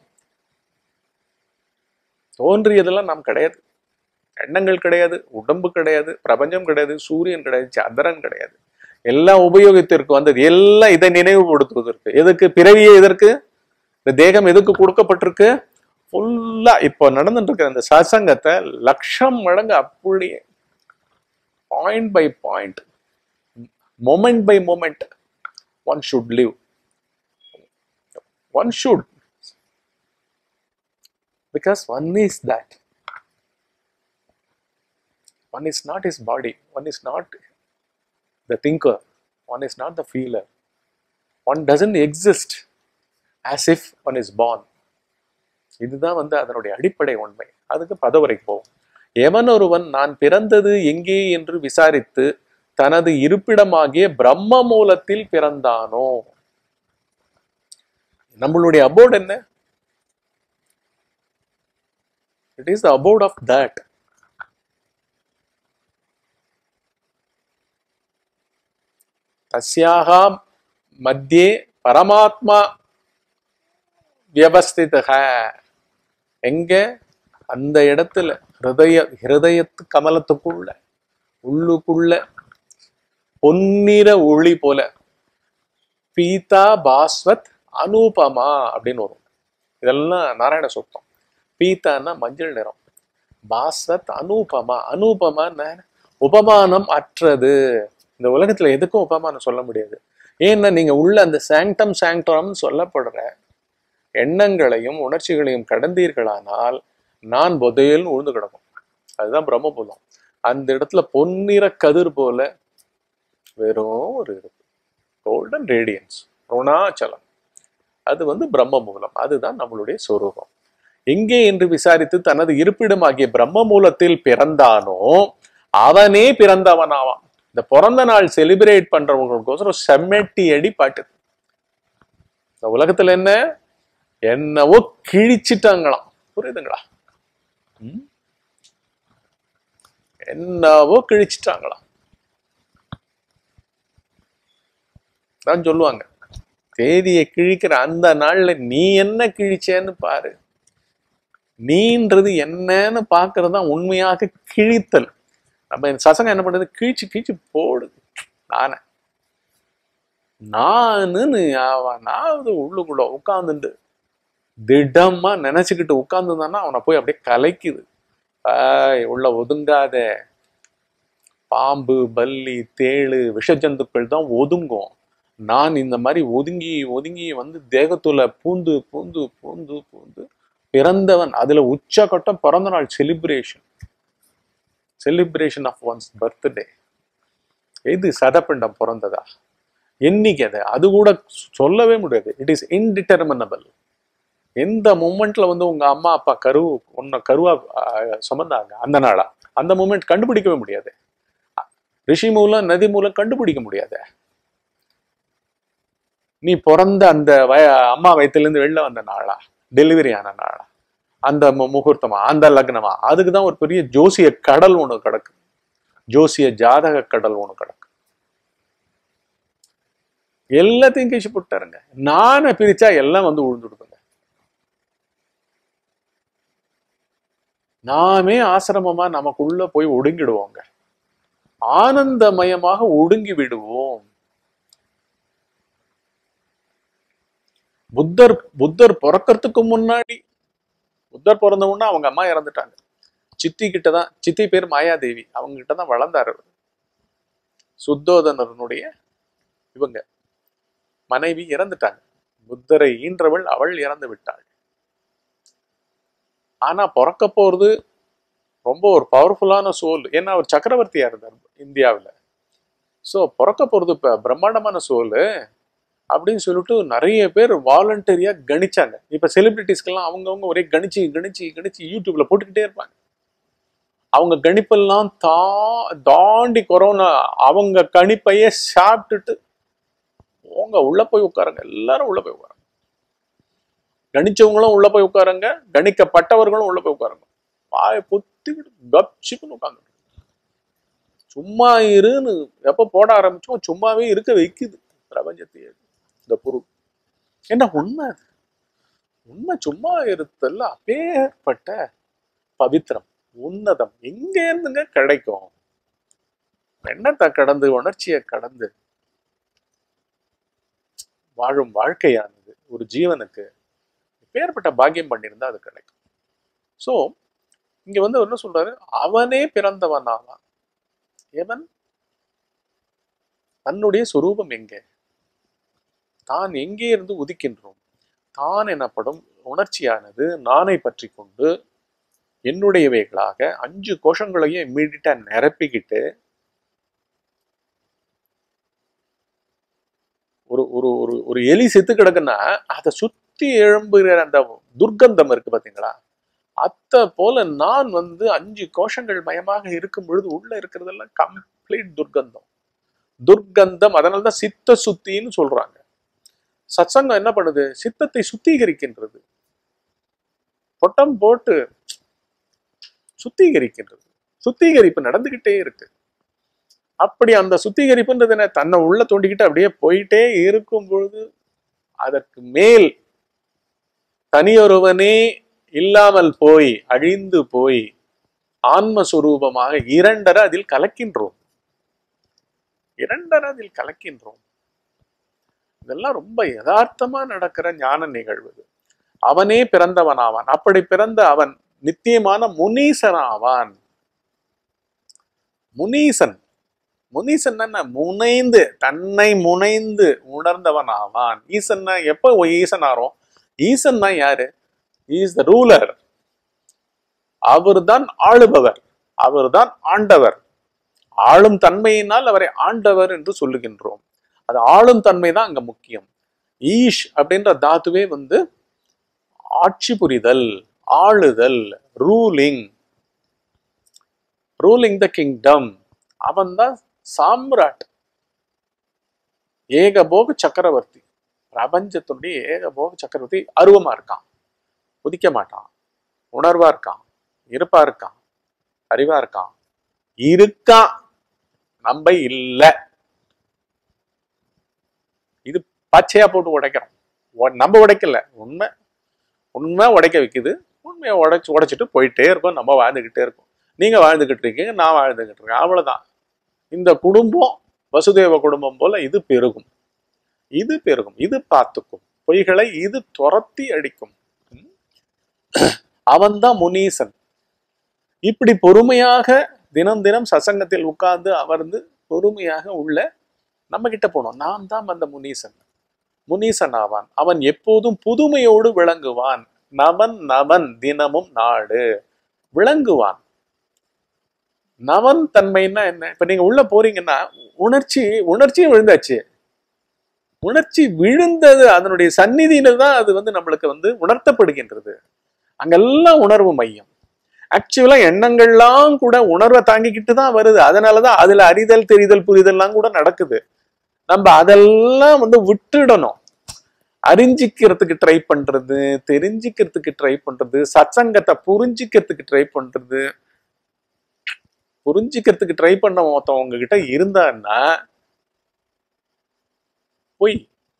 தோன்றியதெல்லாம் நாம் கிடையாது எண்ணங்கள் கிடையாது உடம்பு கிடையாது பிரபஞ்சம் கிடையாது சூரியன் கிடையாது சந்திரன் கிடையாது எல்லாம் உபயோகத்திற்கு வந்தது எல்லாம் இதை நினைவுபடுத்துவதற்கு எதுக்கு பிறவியே எதற்கு இந்த தேகம் எதுக்கு கொடுக்கப்பட்டிருக்கு ஃபுல்லா இப்போ நடந்துட்டு இருக்கிற இந்த சசங்கத்தை லட்சம் மடங்கு அப்படியே point by point moment by moment one should live one should because one is that one is not his body, one is not the thinker, one is not the feeler, one doesn't exist as if one is born. இதுதான் வந்து அதனுடைய அடிப்படை உண்மை அதுக்கு பதவரைக்கு போவோம் எவன் ஒருவன் நான் பிறந்தது எங்கே என்று விசாரித்து தனது இருப்பிடமாகிய பிரம்ம மூலத்தில் பிறந்தானோ நம்மளுடைய அபோர்ட் என்ன it is the abode of that தஸ்யாக மத்தியே பரமாத்மா வியவஸ்திதக எங்க அந்த இடத்துல ஹிருதய ஹிருதயத்து கமலத்துக்குள்ள உள்ளுக்குள்ள பொன்னிற ஒளி போல பீதா பாஸ்வத் அனூபமா அப்படின்னு வரும் இதெல்லாம் நாராயண சுத்தம் பீத்தான்னா மஞ்சள் நிறம் பாஸ்வத் அனூபமா அனூபமா உபமானம் அற்றது இந்த உலகத்துல எதுக்கும் உபமானம் சொல்ல முடியாது ஏன்னா நீங்க உள்ள அந்த சாங்டம் சாங்டம் சொல்லப்படுற எண்ணங்களையும் உணர்ச்சிகளையும் கடந்தீர்களானால் நான் புதையல் உழுந்து கிடக்கும் அதுதான் பிரம்மபுலம் அந்த இடத்துல பொன்னிற கதிர் போல வெறும் ஒரு இருக்கு கோல்டன் ரேடியன்ஸ் ருணாச்சலம் அது வந்து பிரம்ம மூலம் அதுதான் நம்மளுடைய சொரூபம் எங்கே என்று விசாரித்து தனது இருப்பிடமாகிய பிரம்ம மூலத்தில் பிறந்தானோ அவனே பிறந்தவனாவான் இந்த பிறந்த நாள் செலிப்ரேட் பண்றவங்களுக்கோசரம் செம்மட்டி அடி பாட்டு இந்த உலகத்துல என்ன என்னவோ கிழிச்சிட்டாங்களாம் புரியுதுங்களா ம்? என்னவோ கிழிச்சிட்டாங்களாம் தான் சொல்லுவாங்க தேதியை கிழிக்கிற அந்த நாள்ல நீ என்ன கிழிச்சேன்னு பாரு நீன்றது என்னன்னு பாக்குறது தான் உண்மையாக கிழித்தல் நம்ம இந்த சசங்கம் என்ன பண்ணுறது கிழிச்சு கிழிச்சு போடுது நானே நானுன்னு நாவது உள்ளுக்குள்ள உட்காந்துட்டு திடமா நினைச்சுக்கிட்டு உட்காந்துருந்தான்னா அவனை போய் அப்படியே கலைக்குது ஆய் உள்ள ஒதுங்காத பாம்பு பல்லி தேளு விஷஜந்துக்கள் தான் ஒதுங்கும் நான் இந்த மாதிரி ஒதுங்கி ஒதுங்கி வந்து தேகத்துல பூந்து பூந்து பூந்து பூந்து பிறந்தவன் அதுல உச்சகட்டம் பிறந்த நாள் celebration celebration of one's birthday எது சதப்பிண்டம் பிறந்ததா என்னைக்கு அது அது கூட சொல்லவே முடியாது இட் இஸ் இன்டிட்டர்மினபிள் எந்த மூமெண்ட்ல வந்து உங்க அம்மா அப்பா கரு உன்னை கருவா ஆஹ், சுமந்தாங்க அந்த நாளா அந்த மூமெண்ட் கண்டுபிடிக்கவே முடியாது ரிஷி மூலம் நதி மூலம் கண்டுபிடிக்க முடியாது நீ பிறந்த அந்த வய அம்மா வயிற்றுலேருந்து வெளில வந்த நாளா டெலிவரி ஆன நாளா அந்த மு- முகூர்த்தமா அந்த லக்னமா அதுக்கு தான் ஒரு பெரிய ஜோசிய கடல் ஒண்ணு கிடக்கு ஜோசிய ஜாதக கடல் ஒண்ணு கிடக்கு எல்லாத்தையும் கழிச்சு போட்டாருங்க நானை பிரிச்சா எல்லாம் வந்து விழுந்துடுதுங்க நாமே ஆசிரமமா நமக்குள்ள போய் ஒடுங்கிடுவோங்க ஆனந்தமயமாக ஒடுங்கி விடுவோம் புத்தர் புத்தர் பிறக்கறதுக்கு முன்னாடி புத்தர் பிறந்த உடனே அவங்க அம்மா இறந்துட்டாங்க சித்தி கிட்ட தான் சித்தி பேர் மாயாதேவி அவங்க கிட்ட தான் வளர்ந்தாரு அவரு. சுத்தோதனனுடைய இவங்க மனைவி இறந்துட்டாங்க புத்தரை ஈன்றவள் அவள் இறந்து விட்டாள் ஆனா பிறக்க போறது ரொம்ப ஒரு பவர்ஃபுல்லான சோல் ஏன்னா அவர் சக்கரவர்த்தியா இருந்தார் இந்தியாவில் ஸோ பிறக்க போறது இப்ப பிரம்மாண்டமான சோல் அப்படின்னு சொல்லிட்டு நிறைய பேர் வாலண்டரியா கணிச்சாங்க இப்ப செலிபிரிட்டிஸ்க்கெல்லாம் அவங்கவுங்க ஒரே கணிச்சு கணிச்சு கணிச்சு யூடியூப்ல போட்டுக்கிட்டே இருப்பாங்க அவங்க கணிப்பெல்லாம் தா தாண்டி கொரோனா அவங்க கணிப்பையே சாப்பிட்டுட்டு போங்க உள்ள போய் உட்காருங்க எல்லாரும் உள்ள போய் உட்காருங்க கணிச்சவங்களும் உள்ள போய் உட்காருங்க கணிக்கப்பட்டவர்களும் உள்ள போய் உட்காருங்க வாயை பொத்திக்கிட்டு கப்சிப்புன்னு உட்காந்து சும்மா இருன்னு எப்ப போட ஆரம்பிச்சோம் சும்மாவே இருக்க வைக்குது பிரபஞ்சத்தையே இந்த பொருள் என்ன உண்மை அது உண்மை சும்மா இருத்தல்ல அப்பேற்பட்ட பவித்திரம் உன்னதம் எங்க இருந்துங்க கிடைக்கும் எண்ணத்தை கடந்து உணர்ச்சியை கடந்து வாழும் வாழ்க்கையானது ஒரு ஜீவனுக்கு பேர்பட்ட பாக்கியம் பண்ணியிருந்தா அது கிடைக்கும் சோ இங்க வந்து அவர் என்ன சொல்றாரு அவனே பிறந்தவன் ஆவான் எவன் தன்னுடைய சொரூபம் எங்கே தான் எங்கே இருந்து உதிக்கின்றோம் தான் எனப்படும் உணர்ச்சியானது நானை பற்றி கொண்டு என்னுடையவைகளாக அஞ்சு கோஷங்களையும் இம்மீடியட்டா நிரப்பிக்கிட்டு ஒரு ஒரு ஒரு ஒரு எலி செத்து கிடக்குன்னா அதை சுத்தி எழும்புகிற அந்த துர்க்கந்தம் இருக்கு பாத்தீங்களா அத்த போல நான் வந்து அஞ்சு கோஷங்கள் மயமாக இருக்கும் பொழுது உள்ள இருக்கிறதெல்லாம் கம்ப்ளீட் துர்க்கந்தம் துர்க்கந்தம் அதனாலதான் சித்த சுத்தின்னு சொல்றாங்க சத்சங்கம் என்ன பண்ணுது சித்தத்தை சுத்திகரிக்கின்றது பொட்டம் போட்டு சுத்திகரிக்கின்றது சுத்திகரிப்பு நடந்துகிட்டே இருக்கு அப்படி அந்த சுத்திகரிப்புன்றது என்ன தன்னை உள்ள தோண்டிக்கிட்டு அப்படியே போயிட்டே இருக்கும் பொழுது அதற்கு மேல் தனியொருவனே இல்லாமல் போய் அழிந்து போய் ஆன்மஸ்வரூபமாக இரண்டரை அதில் கலக்கின்றோம் இரண்டரை அதில் கலக்கின்றோம் இதெல்லாம் ரொம்ப யதார்த்தமா நடக்கிற ஞான நிகழ்வு இது. அவனே பிறந்தவனாவான் அப்படி பிறந்த அவன் நித்தியமான முனீசனாவான் முனீசன் முனீசன் என்ன முனைந்து தன்னை முனைந்து உணர்ந்தவன் ஆவான் ஈசன்னா எப்ப ஈசன் ஆறோம் ஈசன்னா யாரு இஸ் த ரூலர் அவர்தான் ஆளுபவர் அவர்தான் ஆண்டவர் ஆளும் தன்மையினால் அவரை ஆண்டவர் என்று சொல்லுகின்றோம் அது ஆளும் தன்மை தான் அங்க முக்கியம் ஈஷ் அப்படின்ற தாத்துவே வந்து ஆட்சி புரிதல் ஆளுதல் ரூலிங் ரூலிங் த கிங்டம் அவன்தான் சாம்ராட் ஏகபோக சக்கரவர்த்தி பிரபஞ்சத்துடைய ஏகபோக சக்கரவர்த்தி அருவமா இருக்கான் உதிக்க மாட்டான் உணர்வா இருக்கான் இருப்பா இருக்கான் அறிவா இருக்கான் இருக்கான் நம்ப இல்ல இது பச்சையா போட்டு உடைக்கிறோம் உ- நம்ம உடைக்கல உண்மை உண்மை உடைக்க வைக்குது உண்மையை உடைச்சு உடைச்சிட்டு போயிட்டே இருக்கோம் நம்ம வாழ்ந்துகிட்டே இருக்கோம் நீங்க வாழ்ந்துகிட்டு இருக்கீங்க நான் வாழ்ந்துகிட்டு இருக்கேன் அவ்வளவுதான் இந்த குடும்பம் வசுதேவ குடும்பம் போல இது பெருகும் இது பெருகும் இது பார்த்துக்கும் பொய்களை இது துரத்தி அடிக்கும் ம்? அவன்தான் முனீசன் இப்படி பொறுமையாக தினம் தினம் சசங்கத்தில் உட்கார்ந்து அமர்ந்து பொறுமையாக உள்ள நம்ம கிட்ட போனோம் நாம் தான் அந்த முனீசன் முனீசன் ஆவான் அவன் எப்போதும் புதுமையோடு விளங்குவான் நவன் நவன் தினமும் நாடு விளங்குவான் நவன் தன்மைன்னா என்ன இப்ப நீங்க உள்ள போறீங்கன்னா உணர்ச்சி உணர்ச்சியும் விழுந்தாச்சு உணர்ச்சி விழுந்தது அதனுடைய சந்நிதியில தான் அது வந்து நம்மளுக்கு வந்து உணர்த்தப்படுகின்றது அங்கெல்லாம் உணர்வு மையம் ஆக்சுவலா எண்ணங்கள்லாம் கூட உணர்வை தாங்கிக்கிட்டு தான் வருது அதனாலதான் அதுல அறிதல் தெரிதல் புரிதல்லாம் கூட நடக்குது நம்ம அதெல்லாம் வந்து விட்டுடணும் அறிஞ்சிக்கிறதுக்கு ட்ரை பண்றது தெரிஞ்சுக்கிறதுக்கு ட்ரை பண்றது சத்சங்கத்தை புரிஞ்சிக்கிறதுக்கு ட்ரை பண்றது புரிஞ்சுக்கிறதுக்கு ட்ரை பண்ண ஒருத்தன் உங்ககிட்ட இருந்தான்னா போய்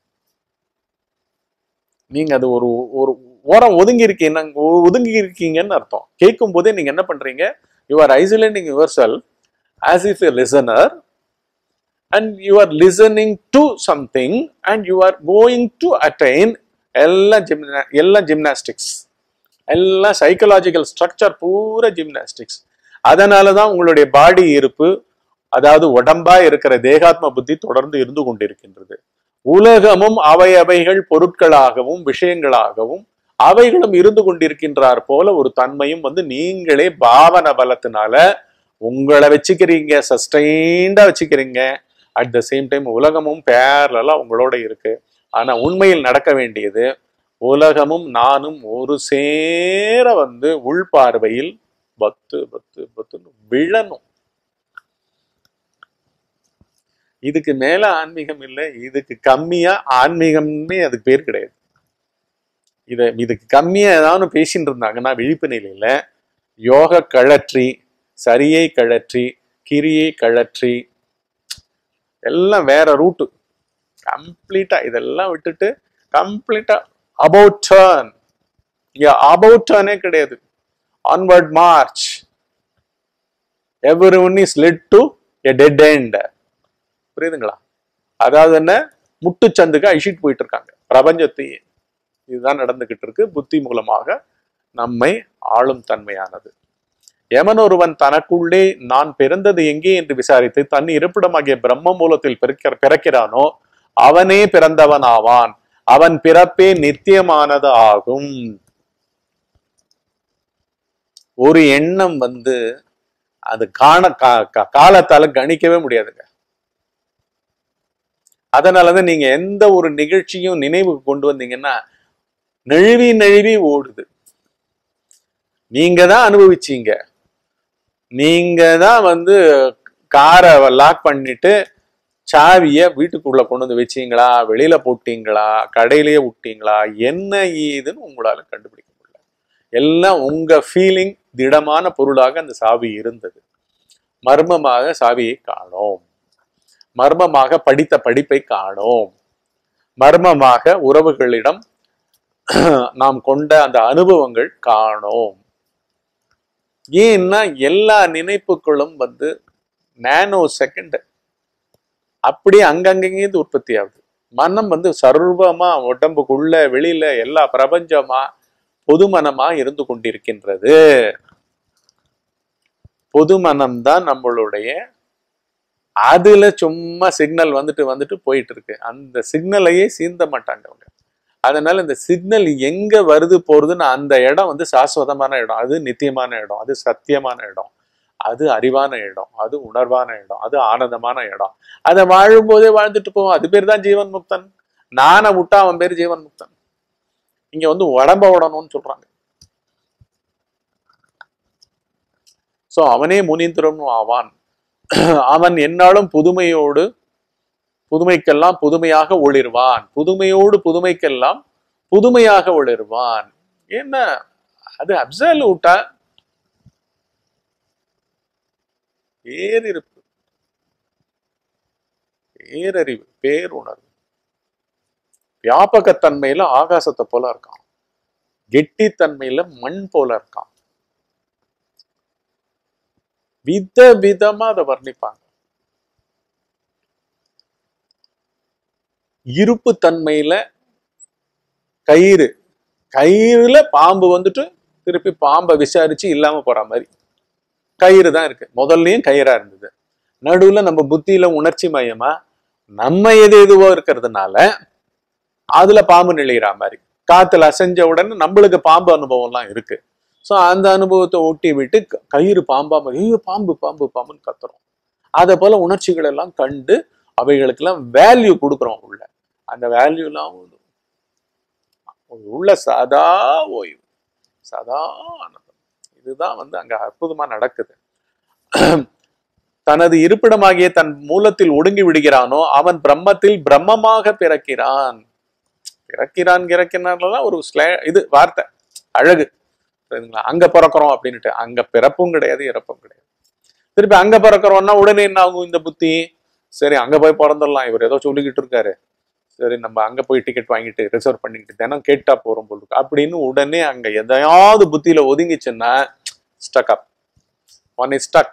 நீங்க அது ஒரு ஒரு ஓரம் ஒதுங்கி இருக்கீங்க ஒதுங்கி இருக்கீங்கன்னு அர்த்தம் கேட்கும் போதே நீங்க என்ன பண்றீங்க you are isolating yourself as if a listener and you are listening to something and you are going to attain எல்லாம் ஜிம்னா எல்லாம் ஜிம்னாஸ்டிக்ஸ் எல்லாம் சைக்கலாஜிக்கல் ஸ்ட்ரக்சர் பூரா ஜிம்னாஸ்டிக்ஸ் அதனால தான் உங்களுடைய பாடி இருப்பு அதாவது உடம்பா இருக்கிற தேகாத்ம புத்தி தொடர்ந்து இருந்து கொண்டிருக்கின்றது உலகமும் அவை அவைகள் பொருட்களாகவும் விஷயங்களாகவும் அவைகளும் இருந்து கொண்டிருக்கின்றார் போல ஒரு தன்மையும் வந்து நீங்களே பாவன பலத்தினால உங்களை வச்சுக்கிறீங்க சஸ்டைண்டா வச்சுக்கிறீங்க அட் த சேம் டைம் உலகமும் பேரலா உங்களோட இருக்கு ஆனா உண்மையில் நடக்க வேண்டியது உலகமும் நானும் ஒரு சேர வந்து உள்பார்வையில் பத்து பத்து பத்துன்னு விழணும் இதுக்கு மேல ஆன்மீகம் இல்லை இதுக்கு கம்மியா ஆன்மீகம்னே அதுக்கு பேர் கிடையாது இதை இதுக்கு கம்மியா ஏதாவது பேசிட்டு இருந்தாங்கன்னா விழிப்பு நிலையில யோக கழற்றி சரியை கழற்றி கிரியை கழற்றி எல்லாம் வேற ரூட்டு கம்ப்ளீட்டா இதெல்லாம் விட்டுட்டு கம்ப்ளீட்டா அபவுட் டர்ன் இங்க அபவுட் டர்னே கிடையாது onward march every one is led to a dead end புரியுதுங்களா அதாவது என்ன முட்டுச்சந்துக்கு அழிச்சிட்டு போயிட்டு இருக்காங்க பிரபஞ்சத்தையே இதுதான் நடந்துகிட்டு இருக்கு புத்தி மூலமாக நம்மை ஆளும் தன்மையானது எமன் ஒருவன் தனக்குள்ளே நான் பிறந்தது எங்கே என்று விசாரித்து தன் இருப்பிடமாகிய பிரம்ம மூலத்தில் பிறக்க பிறக்கிறானோ அவனே பிறந்தவன் ஆவான் அவன் பிறப்பே நித்தியமானது ஆகும் ஒரு எண்ணம் வந்து அது காண கா- கா- காலத்தால கணிக்கவே முடியாதுங்க அதனாலதான் நீங்க எந்த ஒரு நிகழ்ச்சியும் நினைவுக்கு கொண்டு வந்தீங்கன்னா நழுவி நழுவி ஓடுது நீங்க தான் அனுபவிச்சீங்க நீங்க தான் வந்து காரை லாக் பண்ணிட்டு சாவிய வீட்டுக்குள்ள கொண்டு வந்து வச்சீங்களா வெளியில போட்டீங்களா கடையிலேயே விட்டீங்களா என்ன ஏதுன்னு உங்களால கண்டுபிடிக்க முடியல எல்லாம் உங்க ஃபீலிங் திடமான பொருளாக அந்த சாவி இருந்தது மர்மமாக சாவியை காணோம் மர்மமாக படித்த படிப்பை காணோம் மர்மமாக உறவுகளிடம் நாம் கொண்ட அந்த அனுபவங்கள் காணோம் ஏன்னா எல்லா நினைப்புகளும் வந்து நானோ செகண்ட் அப்படியே அங்கங்கேருந்து உற்பத்தி ஆகுது மனம் வந்து சர்வமா உடம்புக்குள்ள வெளியில எல்லா பிரபஞ்சமா பொது மனமா இருந்து கொண்டிருக்கின்றது பொது மனம் தான் நம்மளுடைய அதுல சும்மா சிக்னல் வந்துட்டு வந்துட்டு போயிட்டு இருக்கு அந்த சிக்னலையே சீந்த மாட்டாங்க அவங்க அதனால இந்த சிக்னல் எங்க வருது போறதுன்னு அந்த இடம் வந்து சாஸ்வதமான இடம் அது நித்தியமான இடம் அது சத்தியமான இடம் அது அறிவான இடம் அது உணர்வான இடம் அது ஆனந்தமான இடம் அதை வாழும்போதே வாழ்ந்துட்டு போவோம் அது பேர் தான் ஜீவன் முக்தன் நானை விட்டா அவன் பேர் ஜீவன் முக்தன் இங்க வந்து உடம்ப விடணும்னு சொல்றாங்க சோ அவனே முனீந்திரன் ஆவான் அவன் என்னாலும் புதுமையோடு புதுமைக்கெல்லாம் புதுமையாக ஒளிர்வான் புதுமையோடு புதுமைக்கெல்லாம் புதுமையாக ஒளிர்வான் என்ன அது அப்சல்யூட்டா பேரிருப்பு பேரறிவு பேருணர்வு வியாபகத்தன்மையில ஆகாசத்தை போல இருக்கான் கெட்டித்தன்மையில மண் போல இருக்கான் வித விதமா அதை வர்ணிப்பாங்க இருப்பு தன்மையில கயிறு கயிறுல பாம்பு வந்துட்டு திருப்பி பாம்பை விசாரிச்சு இல்லாம போற மாதிரி கயிறு தான் இருக்கு முதல்லயும் கயிறா இருந்தது நடுவுல நம்ம புத்தியில உணர்ச்சி மயமா நம்ம எது எதுவோ இருக்கிறதுனால அதுல பாம்பு நெளிகிற மாதிரி காத்துல அசைஞ்ச உடனே நம்மளுக்கு பாம்பு அனுபவம்லாம் இருக்கு ஸோ அந்த அனுபவத்தை ஒட்டி விட்டு க- கயிறு பாம்பா மாதிரி, ஐயோ பாம்பு பாம்பு பாம்புன்னு கத்துறோம் அதை போல உணர்ச்சிகள் எல்லாம் கண்டு அவைகளுக்கெல்லாம் வேல்யூ கொடுக்குறோம் உள்ள அந்த வேல்யூலாம் உள்ள சதா ஓய்வு சதா ஆனந்தம் இதுதான் வந்து அங்க அற்புதமா நடக்குது தனது இருப்பிடமாகிய தன் மூலத்தில் ஒடுங்கி விடுகிறானோ அவன் பிரம்மத்தில் பிரம்மமாக பிறக்கிறான் பிறக்கிறான் கிறக்கிறான்லாம் ஒரு ஸ்லே இது வார்த்தை அழகு புரியுதுங்களா அங்க பிறக்கிறோம் அப்படின்னுட்டு அங்க பிறப்பும் கிடையாது இறப்பும் கிடையாது திருப்பி அங்க பிறக்கிறோம்னா உடனே என்ன ஆகும் இந்த புத்தி சரி அங்க போய் பிறந்துடலாம் இவர் ஏதோ சொல்லிக்கிட்டு இருக்காரு சரி நம்ம அங்க போய் டிக்கெட் வாங்கிட்டு ரிசர்வ் பண்ணிக்கிட்டு தினம் கேட்டா போறோம் போல் இருக்கு அப்படின்னு உடனே அங்க எதையாவது புத்தியில ஒதுங்கிச்சுன்னா stuck up one is stuck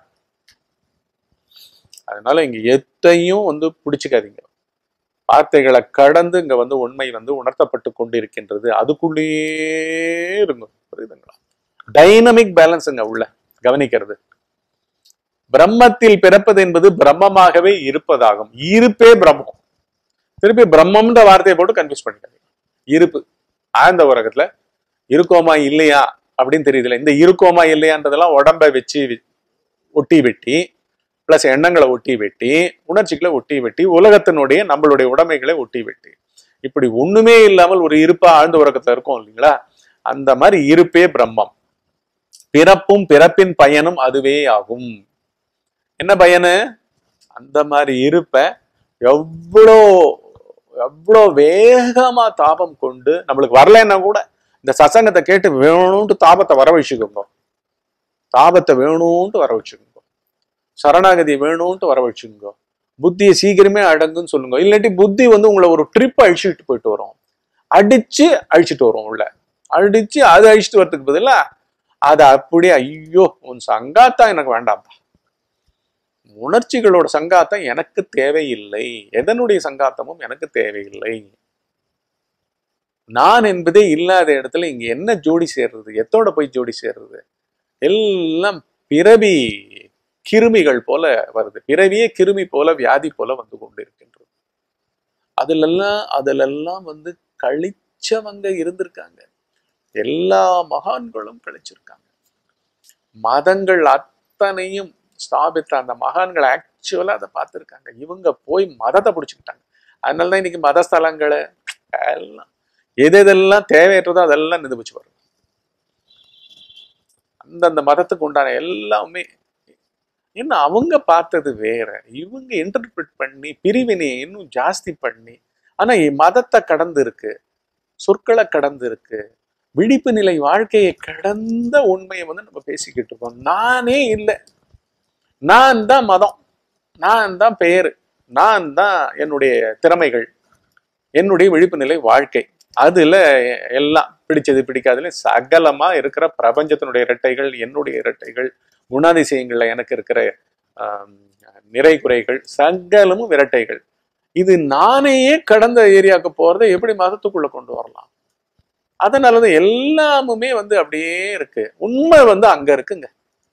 அதனால இங்க எத்தையும் வந்து பிடிச்சுக்காதீங்க வார்த்தைகளை கடந்து இங்க வந்து உண்மை வந்து உணர்த்தப்பட்டு கொண்டிருக்கின்றது அதுக்குள்ளேயே இருங்க புரியுதுங்களா டைனமிக் பேலன்ஸுங்க உள்ள கவனிக்கிறது பிரம்மத்தில் பிறப்பது என்பது பிரம்மமாகவே இருப்பதாகும் இருப்பே பிரம்மம் திருப்பி பிரம்மம்ன்ற வார்த்தையை போட்டு கன்ஃபியூஸ் பண்ணிட்டாங்க இருப்பு ஆழ்ந்த உலகத்துல இருக்கோமா இல்லையா அப்படின்னு தெரியுதுல இந்த இருக்கோமா இல்லையான்றதெல்லாம் உடம்ப வச்சு வி- ஒட்டி வெட்டி பிளஸ் எண்ணங்களை ஒட்டி வெட்டி உணர்ச்சிகளை ஒட்டி வெட்டி உலகத்தினுடைய நம்மளுடைய உடைமைகளை ஒட்டி வெட்டி இப்படி ஒண்ணுமே இல்லாமல் ஒரு இருப்பா ஆழ்ந்த உறக்கத்துல இருக்கும் இல்லைங்களா அந்த மாதிரி இருப்பே பிரம்மம் பிறப்பும் பிறப்பின் பயனும் அதுவே ஆகும் என்ன பயனு அந்த மாதிரி இருப்ப எவ்வளோ எவ்வளோ வேகமா தாபம் கொண்டு நம்மளுக்கு வரலைன்னா கூட இந்த சசங்கத்தை கேட்டு வேணும்ட்டு தாபத்தை வர வச்சுக்கோங்க தாபத்தை வேணும்ட்டு வர வச்சுக்கோங்க சரணாகதி வேணும்ட்டு வர வச்சுக்கோங்க புத்தியை சீக்கிரமே அடங்குன்னு சொல்லுங்க இல்லாட்டி புத்தி வந்து உங்களை ஒரு ட்ரிப் அழிச்சுட்டு போயிட்டு வரும் அடிச்சு அழிச்சிட்டு வரும் உள்ள அடிச்சு அது அழிச்சிட்டு வரதுக்கு பதிலா அது அப்படியே ஐயோ உன் சங்காத்தா எனக்கு வேண்டாம்ப்பா உணர்ச்சிகளோட சங்காத்தம் எனக்கு தேவையில்லை எதனுடைய சங்காத்தமும் எனக்கு தேவையில்லை நான் என்பதே இல்லாத இடத்துல இங்க என்ன ஜோடி சேர்றது எத்தோட போய் ஜோடி சேர்றது எல்லாம் பிறவி கிருமிகள் போல வருது பிறவியே கிருமி போல வியாதி போல வந்து கொண்டிருக்கின்றது அதுலெல்லாம் அதுலெல்லாம் வந்து கழிச்சவங்க இருந்திருக்காங்க எல்லா மகான்களும் கழிச்சிருக்காங்க மதங்கள் அத்தனையும் ஸ்தாபித்த அந்த மகான்கள் ஆக்சுவலா அதை பார்த்துருக்காங்க இவங்க போய் மதத்தை பிடிச்சுக்கிட்டாங்க அதனாலதான் இன்னைக்கு மதஸ்தலங்களை எல்லாம் எது எதெல்லாம் தேவையற்றதோ அதெல்லாம் நிரூபிச்சு வரும் அந்தந்த மதத்துக்கு உண்டான எல்லாமே என்ன அவங்க பார்த்தது வேற இவங்க இன்டர்பிரிட் பண்ணி பிரிவினையை இன்னும் ஜாஸ்தி பண்ணி ஆனா மதத்தை கடந்து இருக்கு சொற்களை கடந்து இருக்கு விழிப்பு நிலை வாழ்க்கையை கடந்த உண்மையை வந்து நம்ம பேசிக்கிட்டு இருக்கோம் நானே இல்லை நான் தான் மதம் நான் தான் பெயர் நான் தான் என்னுடைய திறமைகள் என்னுடைய விழிப்பு நிலை வாழ்க்கை அதுல எல்லாம் பிடிச்சது பிடிக்காதுல சகலமா இருக்கிற பிரபஞ்சத்தினுடைய இரட்டைகள் என்னுடைய இரட்டைகள் குணாதிசயங்கள்ல எனக்கு இருக்கிற ஆம், நிறை குறைகள் சகலமும் இரட்டைகள் இது நானேயே கடந்த ஏரியாவுக்கு போறதை எப்படி மதத்துக்குள்ள கொண்டு வரலாம் அதனாலதான் எல்லாமுமே வந்து அப்படியே இருக்கு உண்மை வந்து அங்க இருக்குங்க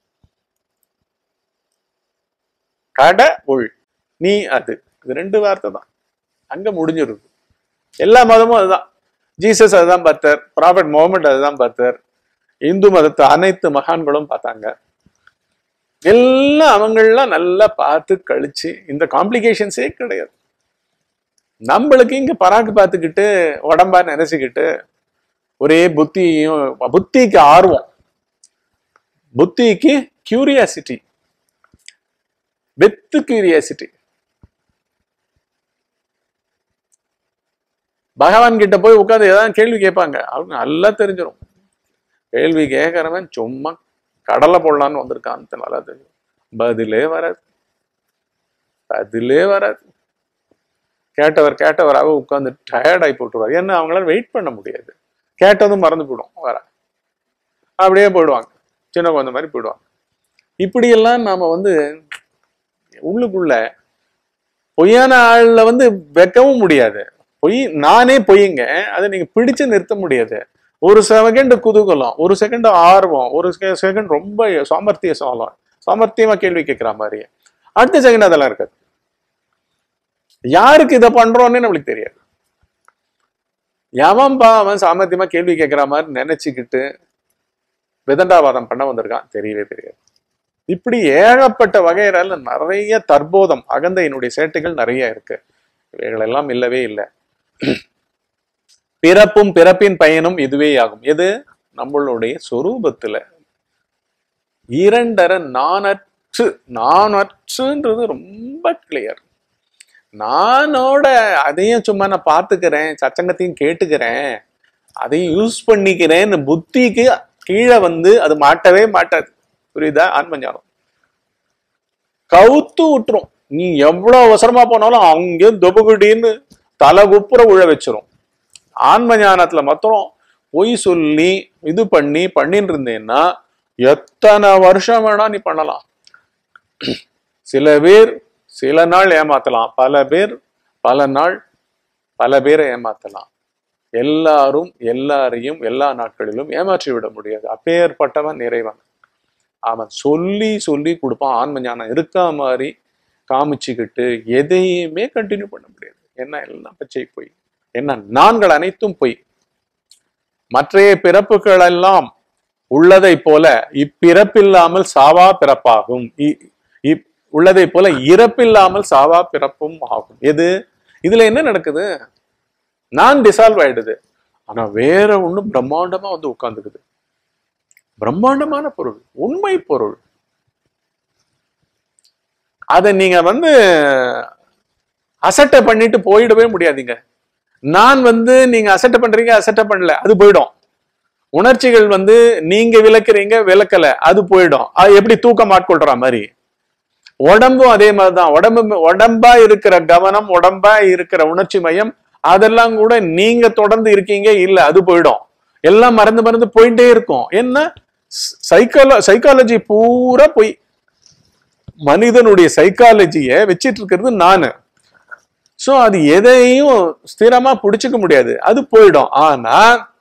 கடை உள் நீ அது இது ரெண்டு வார்த்தை தான் அங்க முடிஞ்சிருது எல்லா மதமும் அதுதான் ஜீசஸ் அதுதான் பார்த்தார் ப்ராஃபட் முகமது அதுதான் பார்த்தார் இந்து மதத்தை அனைத்து மகான்களும் பார்த்தாங்க எல்லாம் அவங்கெல்லாம் நல்லா பார்த்து கழிச்சு இந்த காம்ப்ளிகேஷன்ஸே கிடையாது நம்மளுக்கு இங்க பராக்கு பார்த்துக்கிட்டு உடம்பா நினைச்சுக்கிட்டு ஒரே புத்தியும் புத்திக்கு ஆர்வம் புத்திக்கு கியூரியாசிட்டி வித் கியூரியாசிட்டி பகவான் கிட்ட போய் உட்காந்து ஏதாவது கேள்வி கேட்பாங்க அவங்க நல்லா தெரிஞ்சிடும் கேள்வி கேட்கறவன் சும்மா கடலை போடலான்னு வந்திருக்கான்னு நல்லா தெரியும் பதிலே வராது பதிலே வராது கேட்டவர் கேட்டவராக உட்காந்து டயர்ட் ஆகி போட்டுருவார் ஏன்னா அவங்களால வெயிட் பண்ண முடியாது கேட்டதும் மறந்து போயிடும் வர அப்படியே போயிடுவாங்க சின்ன குழந்தை மாதிரி போயிடுவாங்க இப்படியெல்லாம் நாம வந்து உள்ளுக்குள்ள பொய்யான ஆள்ல வந்து வைக்கவும் முடியாது பொய் நானே பொய்யுங்க அதை நீங்க பிடிச்சு நிறுத்த முடியாது ஒரு செகண்ட் குதூகலம் ஒரு செகண்ட் ஆர்வம் ஒரு செகண்ட் ரொம்ப சாமர்த்திய சோலம் சாமர்த்தியமா கேள்வி கேட்கிற மாதிரி அடுத்த செகண்ட் அதெல்லாம் இருக்காது யாருக்கு இதை பண்றோம்னு நம்மளுக்கு தெரியாது எவன்பா அவன் சாமர்த்தியமா கேள்வி கேட்கிற மாதிரி நினைச்சுக்கிட்டு விதண்டாவாதம் பண்ண வந்திருக்கான் தெரியவே தெரியாது இப்படி ஏகப்பட்ட வகையில நிறைய தற்போதம் அகந்தையினுடைய சேட்டைகள் நிறைய இருக்கு இவைகள் எல்லாம் இல்லவே இல்லை பிறப்பும் பிறப்பின் பயனும் இதுவே ஆகும் எது நம்மளுடைய சொரூபத்துல இரண்டர நானற்று நானற்றுன்றது ரொம்ப கிளியர் நானோட அதையும் சும்மா நான் பார்த்துக்கிறேன் சச்சங்கத்தையும் கேட்டுக்கிறேன் அதையும் யூஸ் பண்ணிக்கிறேன்னு புத்திக்கு கீழே வந்து அது மாட்டவே மாட்டாது புரியுதா ஆன்மஞானம் கவுத்து விட்டுரும் நீ எவ்வளவு அவசரமா போனாலும் அங்கே தொபுகுடின்னு தலை குப்புற உழ வச்சிரும் ஆன்ம ஞானத்துல மாத்திரம் பொய் சொல்லி இது பண்ணி பண்ணிட்டு இருந்தேன்னா எத்தனை வருஷம் வேணா நீ பண்ணலாம் சில பேர் சில நாள் ஏமாத்தலாம் பல பேர் பல நாள் பல பேரை ஏமாத்தலாம் எல்லாரும் எல்லாரையும் எல்லா நாட்களிலும் ஏமாற்றி விட முடியாது அப்பேற்பட்டவன் நிறைவன் அவன் சொல்லி சொல்லி கொடுப்பான் ஆன்ம ஞானம் இருக்கா மாதிரி காமிச்சுக்கிட்டு எதையுமே கண்டினியூ பண்ண முடியாது என்ன எல்லாம் பச்சை பொய் என்ன நான்கள் அனைத்தும் பொய் மற்றைய பிறப்புகள் எல்லாம் உள்ளதை போல இப்பிறப்பில்லாமல் சாவா பிறப்பாகும் இ- இப்- உள்ளதை போல இறப்பில்லாமல் சாவா பிறப்பும் ஆகும் எது இதுல என்ன நடக்குது நான் டிசால்வ் ஆயிடுது ஆனா வேற ஒண்ணு பிரம்மாண்டமா வந்து உட்கார்ந்துக்குது பிரம்மாண்டமான பொருள் உண்மை பொருள் அதை நீங்க வந்து அசட்டை பண்ணிட்டு போயிடவே முடியாதீங்க நான் வந்து நீங்க அசட்டை பண்றீங்க அசட்டை பண்ணல அது போயிடும் உணர்ச்சிகள் வந்து நீங்க விளக்குறீங்க விளக்கல அது போயிடும் அது எப்படி தூக்கம் ஆட்கொள்ற மாதிரி உடம்பும் அதே மாதிரிதான் உடம்பு உடம்பா இருக்கிற கவனம் உடம்பா இருக்கிற உணர்ச்சி மையம் அதெல்லாம் கூட நீங்க தொடர்ந்து இருக்கீங்க இல்ல அது போயிடும் எல்லாம் மறந்து மறந்து போயிட்டே இருக்கும் என்ன சைக்காலோ சைக்காலஜி பூரா போய் மனிதனுடைய சைக்காலஜிய வச்சிட்டு இருக்கிறது நானு சோ அது எதையும் ஸ்திரமா பிடிச்சுக்க முடியாது அது போயிடும் ஆனா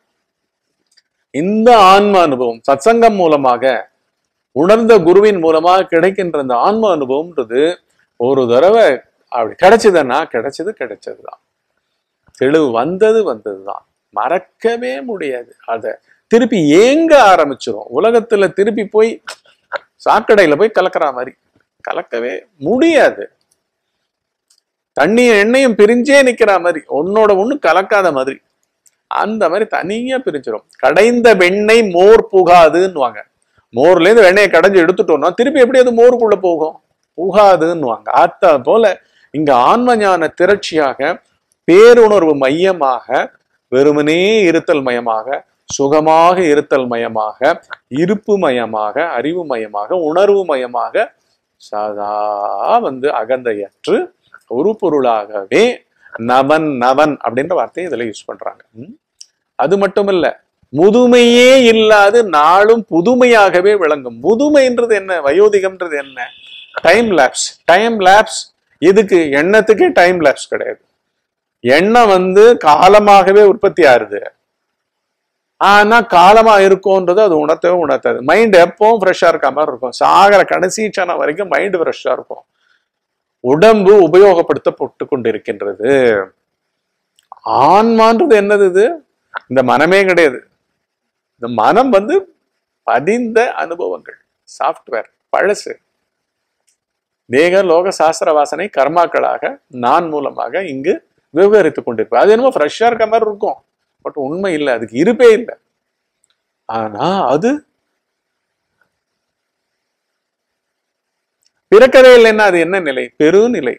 இந்த ஆன்ம அனுபவம் சத்சங்கம் மூலமாக உணர்ந்த குருவின் மூலமாக கிடைக்கின்ற அந்த ஆன்ம அனுபவம்ன்றது ஒரு தடவை அப்படி கிடைச்சதுன்னா கிடைச்சது கிடைச்சதுதான் தெளிவு வந்தது வந்ததுதான் மறக்கவே முடியாது அத திருப்பி ஏங்க ஆரம்பிச்சிரும் உலகத்துல திருப்பி போய் சாக்கடையில போய் கலக்கிற மாதிரி கலக்கவே முடியாது தண்ணியும் எண்ணெயும் பிரிஞ்சே நிக்கிற மாதிரி ஒன்னோட ஒண்ணு கலக்காத மாதிரி அந்த மாதிரி தனியா பிரிஞ்சிடும் கடைந்த வெண்ணெய் மோர் புகாதுன்னுவாங்க மோர்ல இருந்து வெண்ணெயை கடைஞ்சு எடுத்துட்டோம்னா திருப்பி எப்படி அது மோருக்குள்ள போகும் புகாதுன்னுவாங்க அத்த போல இங்க ஆன்ம ஞான திரட்சியாக பேருணர்வு மையமாக வெறுமனே இருத்தல் மயமாக சுகமாக இருத்தல் மயமாக இருப்பு மயமாக அறிவு மயமாக உணர்வு மயமாக சதா வந்து அகந்தையற்று ஒரு பொருளாகவே நவன் நவன் அப்படின்ற வார்த்தையை இதுல யூஸ் பண்றாங்க ம்? அது மட்டும் இல்ல முதுமையே இல்லாது நாளும் புதுமையாகவே விளங்கும் முதுமைன்றது என்ன வயோதிகம்ன்றது என்ன டைம் லேப்ஸ் டைம் லேப்ஸ் இதுக்கு எண்ணத்துக்கே டைம் லேப்ஸ் கிடையாது எண்ணம் வந்து காலமாகவே உற்பத்தி ஆகுது ஆனா காலமா இருக்கும்ன்றது அது உணர்த்தவே உணர்த்தாது மைண்ட் எப்பவும் ஃப்ரெஷ்ஷா இருக்க மாதிரி இருக்கும் சாகர கடைசி சனம் வரைக்கும் மைண்ட் ஃப்ரெஷ்ஷா இருக்கும் உடம்பு உபயோகப்படுத்தப்பட்டு கொண்டிருக்கின்றது ஆன்மான்றது என்னது இது இந்த மனமே கிடையாது இந்த மனம் வந்து பதிந்த அனுபவங்கள் சாஃப்ட்வேர் பழசு தேக லோக சாஸ்திர வாசனை கர்மாக்களாக நான் மூலமாக இங்கு விவகரித்துக் கொண்டிருப்பேன் அது என்னமோ ஃப்ரெஷ்ஷா இருக்க மாதிரி இருக்கும் பட் உண்மை இல்லை அதுக்கு இருப்பே இல்லை ஆனா அது பிறக்கவே இல்லைன்னா அது என்ன நிலை பெருநிலை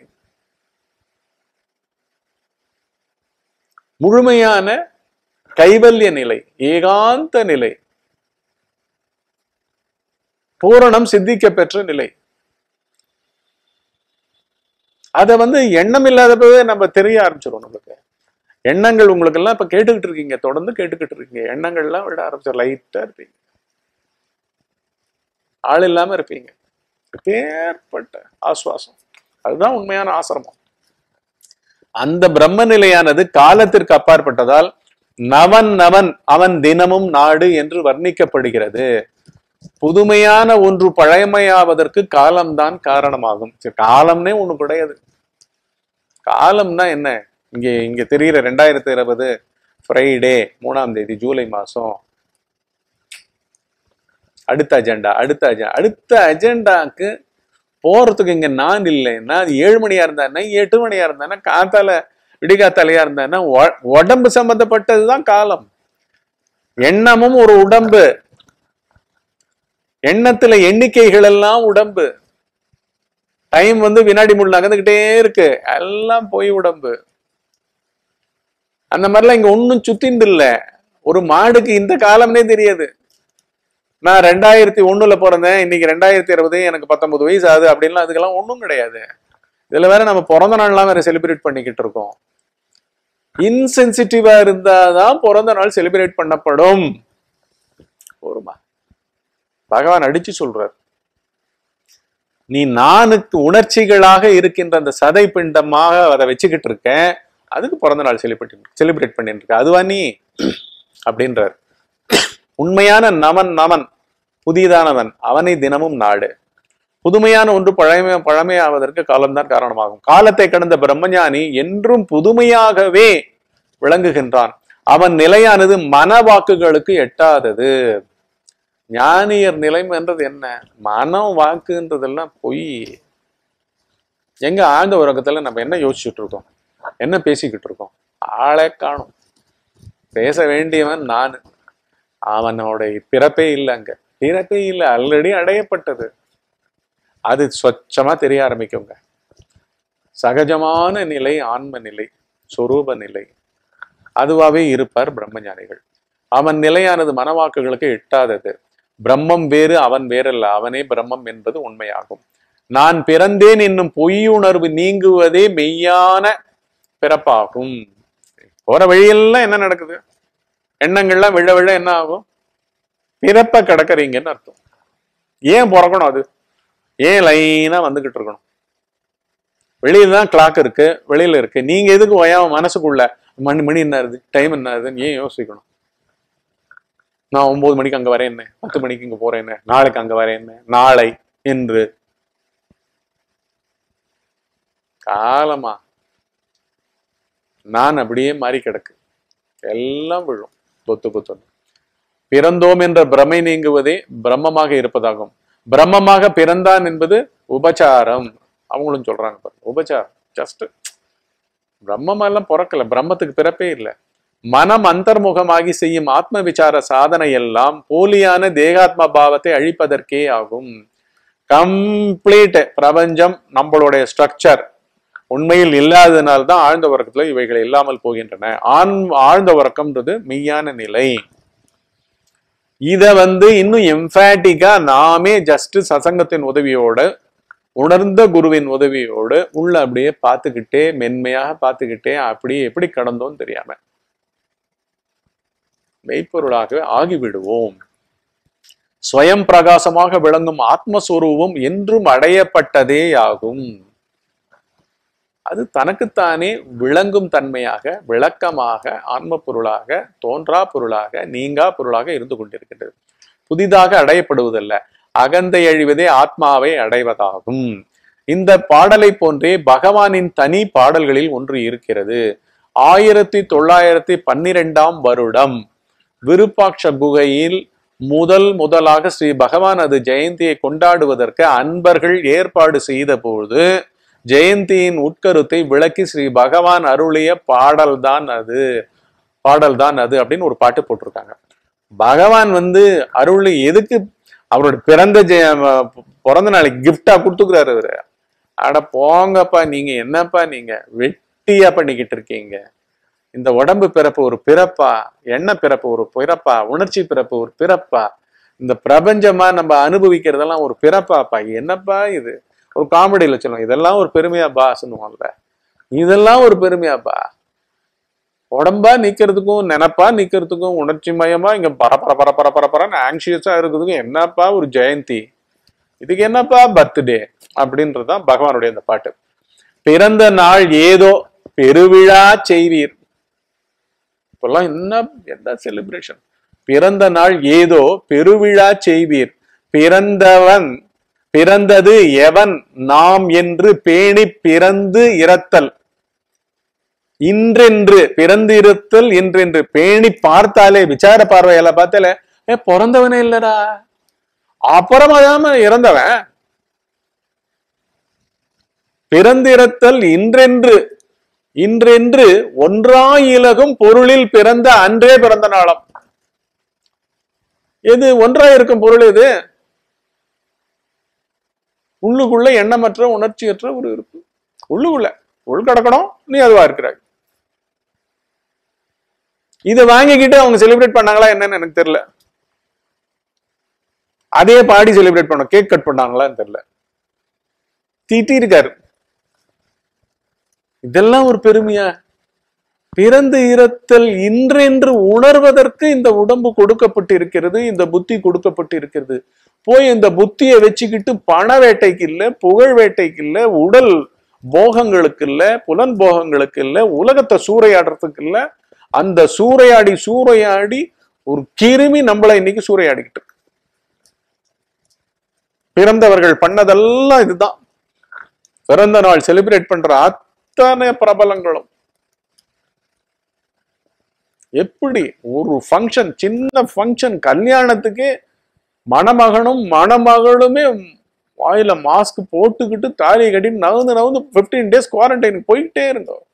முழுமையான கைவல்ய நிலை ஏகாந்த நிலை பூரணம் சித்திக்க பெற்ற நிலை அத வந்து எண்ணம் இல்லாதப்பவே நம்ம தெரிய ஆரம்பிச்சிடும் நமக்கு எண்ணங்கள் உங்களுக்கு எல்லாம் இப்ப கேட்டுக்கிட்டு இருக்கீங்க தொடர்ந்து கேட்டுக்கிட்டு இருக்கீங்க எண்ணங்கள்லாம் விட ஆரம்பிச்சு லைட்டா இருப்பீங்க ஆள் இல்லாம இருப்பீங்க பேர்பட்ட ஆசுவாசம் அதுதான் உண்மையான ஆசிரமம் அந்த பிரம்ம நிலையானது காலத்திற்கு அப்பாற்பட்டதால் நவன் நவன் அவன் தினமும் நாடு என்று வர்ணிக்கப்படுகிறது புதுமையான ஒன்று பழமையாவதற்கு காலம்தான் காரணமாகும் சரி, காலம்னே ஒண்ணு கிடையாது காலம்னா என்ன இங்க இங்க தெரிகிற ரெண்டாயிரத்தி இருபது ஃப்ரைடே மூணாம் தேதி ஜூலை மாசம் அடுத்த அஜெண்டா அடுத்த அஜெண்டா அடுத்த அஜெண்டாக்கு போறதுக்கு இங்க நான் இல்லைன்னா அது ஏழு மணியா இருந்தானே எட்டு மணியா இருந்தானே காத்தால விடிகாத்தாலையா இருந்தானே உ- உடம்பு சம்பந்தப்பட்டதுதான் காலம் எண்ணமும் ஒரு உடம்பு எண்ணத்துல எண்ணிக்கைகள் எல்லாம் உடம்பு டைம் வந்து வினாடி முள் நகர்ந்துகிட்டே இருக்கு எல்லாம் போய் உடம்பு அந்த மாதிரிலாம் இங்க ஒன்னும் சுத்திந்து இல்ல ஒரு மாடுக்கு இந்த காலம்னே தெரியாது நான் ரெண்டாயிரத்தி ஒண்ணுல பிறந்தேன் இன்னைக்கு ரெண்டாயிரத்தி இருபது எனக்கு பத்தொன்பது வயசு ஆகுது அப்படின்லாம் அதுக்கெல்லாம் ஒண்ணும் கிடையாது இதுல வேற நம்ம பிறந்த நாள்லாம் வேற செலிப்ரேட் பண்ணிக்கிட்டு இருக்கோம் இன்சென்சிட்டிவா இருந்தாதான் பிறந்த நாள் செலிப்ரேட் பண்ணப்படும் ஒருமா பகவான் அடிச்சு சொல்றார் நீ நானுக்கு உணர்ச்சிகளாக இருக்கின்ற அந்த சதை பிண்டமாக அதை வச்சுக்கிட்டு இருக்கேன் அதுக்கு பிறந்த நாள் செலிப்ரேட் செலிப்ரேட் பண்ணிட்டு இருக்க அதுவா நீ அப்படின்றார் உண்மையான நமன் நமன் புதிதானவன் அவனை தினமும் நாடு புதுமையான ஒன்று பழமை பழமையாவதற்கு காலம்தான் காரணமாகும் காலத்தை கடந்த பிரம்மஞானி என்றும் புதுமையாகவே விளங்குகின்றான் அவன் நிலையானது மனவாக்குகளுக்கு எட்டாதது ஞானியர் நிலைமைன்றது என்ன மனம் வாக்குன்றதெல்லாம் பொய் எங்க ஆழ்ந்த உறக்கத்துல நம்ம என்ன யோசிச்சுட்டு இருக்கோம் என்ன பேசிக்கிட்டு இருக்கோம் ஆளே காணும் பேச வேண்டியவன் நான் அவனோட பிறப்பே இல்லை அங்க பிறப்பே இல்லை ஆல்ரெடி அடையப்பட்டது அது சொச்சமா தெரிய ஆரம்பிக்குங்க சகஜமான நிலை ஆன்ம நிலை சொரூப நிலை அதுவாவே இருப்பார் பிரம்மஞானிகள் அவன் நிலையானது மனவாக்குகளுக்கு எட்டாதது பிரம்மம் வேறு அவன் வேறல்ல அவனே பிரம்மம் என்பது உண்மையாகும் நான் பிறந்தேன் என்னும் பொய்யுணர்வு நீங்குவதே மெய்யான பிறப்பாகும் போற வழியெல்லாம் என்ன நடக்குது எண்ணங்கள்லாம் விழ விழ என்ன ஆகும் பிறப்ப கிடக்குறீங்கன்னு அர்த்தம் ஏன் பிறக்கணும் அது ஏன் லைனா வந்துகிட்டு இருக்கணும் வெளியில தான் கிளாக் இருக்கு வெளியில இருக்கு நீங்க எதுக்கு ஓயாம மனசுக்குள்ள மணி மணி என்ன ஆகுது டைம் என்ன ஆகுதுன்னு ஏன் யோசிக்கணும் நான் ஒன்பது மணிக்கு அங்க வரேன் என்ன பத்து மணிக்கு இங்க போறேன் என்ன நாளைக்கு அங்க வரேன் என்ன நாளை என்று காலமா நான் அப்படியே மாறி கிடக்கு எல்லாம் விழும் பொத்து பொத்து பிறந்தோம் என்ற பிரமை நீங்குவதே பிரம்மமாக இருப்பதாகும் பிரம்மமாக பிறந்தான் என்பது உபச்சாரம் அவங்களும் சொல்றாங்க பாருங்க உபச்சாரம் ஜஸ்ட் பிரம்மமெல்லாம் பிறக்கல பிரம்மத்துக்கு பிறப்பே இல்லை மனம் அந்தர்முகமாகி செய்யும் ஆத்ம விசார சாதனை எல்லாம் போலியான தேகாத்ம பாவத்தை அழிப்பதற்கே ஆகும் கம்ப்ளீட் பிரபஞ்சம் நம்மளுடைய ஸ்ட்ரக்சர் உண்மையில் இல்லாததுனால தான் ஆழ்ந்த உறக்கத்துல இவைகள் இல்லாமல் போகின்றன ஆண் ஆழ்ந்த உறக்கம்ன்றது மெய்யான நிலை இத வந்து இன்னும் எம்பாட்டிக்கா நாமே ஜஸ்ட் சசங்கத்தின் உதவியோட உணர்ந்த குருவின் உதவியோடு உள்ள அப்படியே பார்த்துக்கிட்டே மென்மையாக பார்த்துக்கிட்டே அப்படியே எப்படி கடந்தோம் தெரியாம மெய்ப்பொருளாகவே ஆகிவிடுவோம் ஸ்வயம் பிரகாசமாக விளங்கும் ஆத்மஸ்வரூபம் என்றும் அடையப்பட்டதே ஆகும் அது தனக்குத்தானே விளங்கும் தன்மையாக விளக்கமாக ஆன்ம பொருளாக தோன்றா பொருளாக நீங்கா பொருளாக இருந்து கொண்டிருக்கின்றது புதிதாக அடையப்படுவதல்ல அகந்தை அழிவதே ஆத்மாவை அடைவதாகும் இந்த பாடலை போன்றே பகவானின் தனி பாடல்களில் ஒன்று இருக்கிறது ஆயிரத்தி தொள்ளாயிரத்தி பன்னிரெண்டாம் வருடம் விருப்பாட்ச குகையில் முதல் முதலாக ஸ்ரீ பகவான் அது ஜெயந்தியை கொண்டாடுவதற்கு அன்பர்கள் ஏற்பாடு செய்த போது ஜெயந்தியின் உட்கருத்தை விளக்கி ஸ்ரீ பகவான் அருளிய பாடல்தான் அது பாடல்தான் அது அப்படின்னு ஒரு பாட்டு போட்டிருக்காங்க பகவான் வந்து அருளி எதுக்கு அவரோட பிறந்த ஜெய பிறந்த நாளைக்கு கிஃப்டா கொடுத்துக்கிறாரு அவரு அட போங்கப்பா நீங்க என்னப்பா நீங்க வெட்டியா பண்ணிக்கிட்டு இருக்கீங்க இந்த உடம்பு பிறப்பு ஒரு பிறப்பா எண்ணெய் பிறப்பு ஒரு பிறப்பா உணர்ச்சி பிறப்பு ஒரு பிறப்பா இந்த பிரபஞ்சமா நம்ம அனுபவிக்கிறதெல்லாம் ஒரு பிறப்பாப்பா என்னப்பா இது ஒரு காமெடியில சொல்லுவாங்க இதெல்லாம் ஒரு பெருமையா பா சொல்லுவாங்கல்ல இதெல்லாம் ஒரு பெருமையாப்பா உடம்பா நிக்கிறதுக்கும் நினைப்பா நிக்கிறதுக்கும் உணர்ச்சி மயமா இங்க பரபர பரபர பரபரன்னு ஆங்ஷியஸா இருக்கிறதுக்கும் என்னப்பா ஒரு ஜெயந்தி இதுக்கு என்னப்பா பர்த்டே அப்படின்றதுதான் பகவானுடைய இந்த பாட்டு பிறந்த நாள் ஏதோ பெருவிழா செய்வீர் இப்பெல்லாம் என்ன என்ன செலிப்ரேஷன் பிறந்த நாள் ஏதோ பெருவிழா செய்வீர் பிறந்தவன் பிறந்தது எவன் நாம் என்று பேணி பிறந்து இறத்தல் இன்றென்று பிறந்து இருத்தல் என்றென்று பேணி பார்த்தாலே விசார பார்வையில பார்த்தாலே ஏ பிறந்தவனே இல்லடா அப்புறமாதாம இறந்தவன் பிறந்திருத்தல் இன்றென்று இன்றென்று ஒன்றாயிலகும் பொருளில் பிறந்த அன்றே பிறந்த நாளாம் எது ஒன்றாய் இருக்கும் பொருள் எது உள்ளுக்குள்ள எண்ணமற்ற உணர்ச்சியற்ற ஒரு இருப்பு உள்ளுக்குள்ள உள்கடக்கணும் நீ அதுவா இருக்கிறாய் இதை வாங்கிக்கிட்டு அவங்க செலிப்ரேட் பண்ணாங்களா என்னன்னு எனக்கு தெரியல அதே பாடி செலிப்ரேட் பண்ணோம் கேக் கட் பண்ணாங்களான்னு தெரியல தீட்டி இருக்காரு இதெல்லாம் ஒரு பெருமையா பிறந்து இறத்தல் இன்றென்று உணர்வதற்கு இந்த உடம்பு கொடுக்கப்பட்டு இருக்கிறது இந்த புத்தி கொடுக்கப்பட்டு இருக்கிறது போய் இந்த புத்தியை வச்சுக்கிட்டு பண வேட்டைக்கு இல்ல புகழ் வேட்டைக்கு இல்ல உடல் போகங்களுக்கு இல்ல புலன் போகங்களுக்கு இல்ல உலகத்தை சூறையாடுறதுக்கு இல்ல அந்த சூறையாடி சூறையாடி ஒரு கிருமி நம்மளை இன்னைக்கு சூறையாடிக்கிட்டு இருக்கு பிறந்தவர்கள் பண்ணதெல்லாம் இதுதான் பிறந்த நாள் செலிப்ரேட் பண்ற அத்தனை பிரபலங்களும் எப்படி ஒரு ஃபங்க்ஷன் சின்ன ஃபங்க்ஷன் கல்யாணத்துக்கே மணமகனும் மணமகளுமே வாயில மாஸ்க் போட்டுக்கிட்டு தாலியை கட்டிட்டு நகர்ந்து நகர்ந்து பிப்டீன் டேஸ் குவாரண்டைன் போயிட்டே இருந்தோம்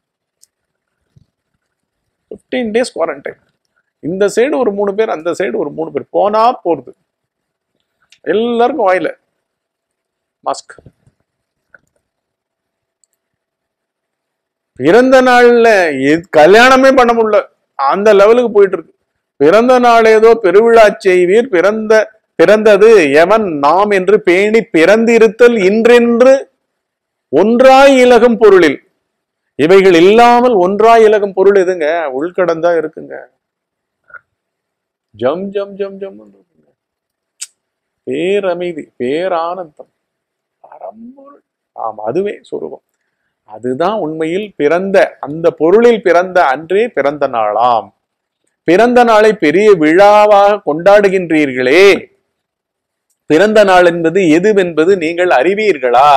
பிப்டீன் டேஸ் குவாரண்டைன் இந்த சைடு ஒரு மூணு பேர் அந்த சைடு ஒரு மூணு பேர் போனா போறது எல்லாருக்கும் வாயில மாஸ்க் பிறந்த நாள்ல எது- கல்யாணமே பண்ண முடியல அந்த லெவலுக்கு போயிட்டு இருக்கு பிறந்த நாள் ஏதோ பெருவிழா செய்வீர் பிறந்த பிறந்தது எவன் நாம் என்று பேணி பிறந்திருத்தல் இன்றென்று ஒன்றாய் இலகும் பொருளில் இவைகள் இல்லாமல் ஒன்றாய் இலகும் பொருள் எதுங்க உள்கடந்தா இருக்குங்க ஜம் ஜம் ஜம் ஜம் இருக்குங்க பேரமைதி பேரானந்தம் பரம்பொருள் ஆம் அதுவே சொரூபம் அதுதான் உண்மையில் பிறந்த அந்த பொருளில் பிறந்த அன்றே பிறந்த நாளாம் பிறந்த நாளை பெரிய விழாவாக கொண்டாடுகின்றீர்களே பிறந்த நாள் என்பது எதுவென்பது நீங்கள் அறிவீர்களா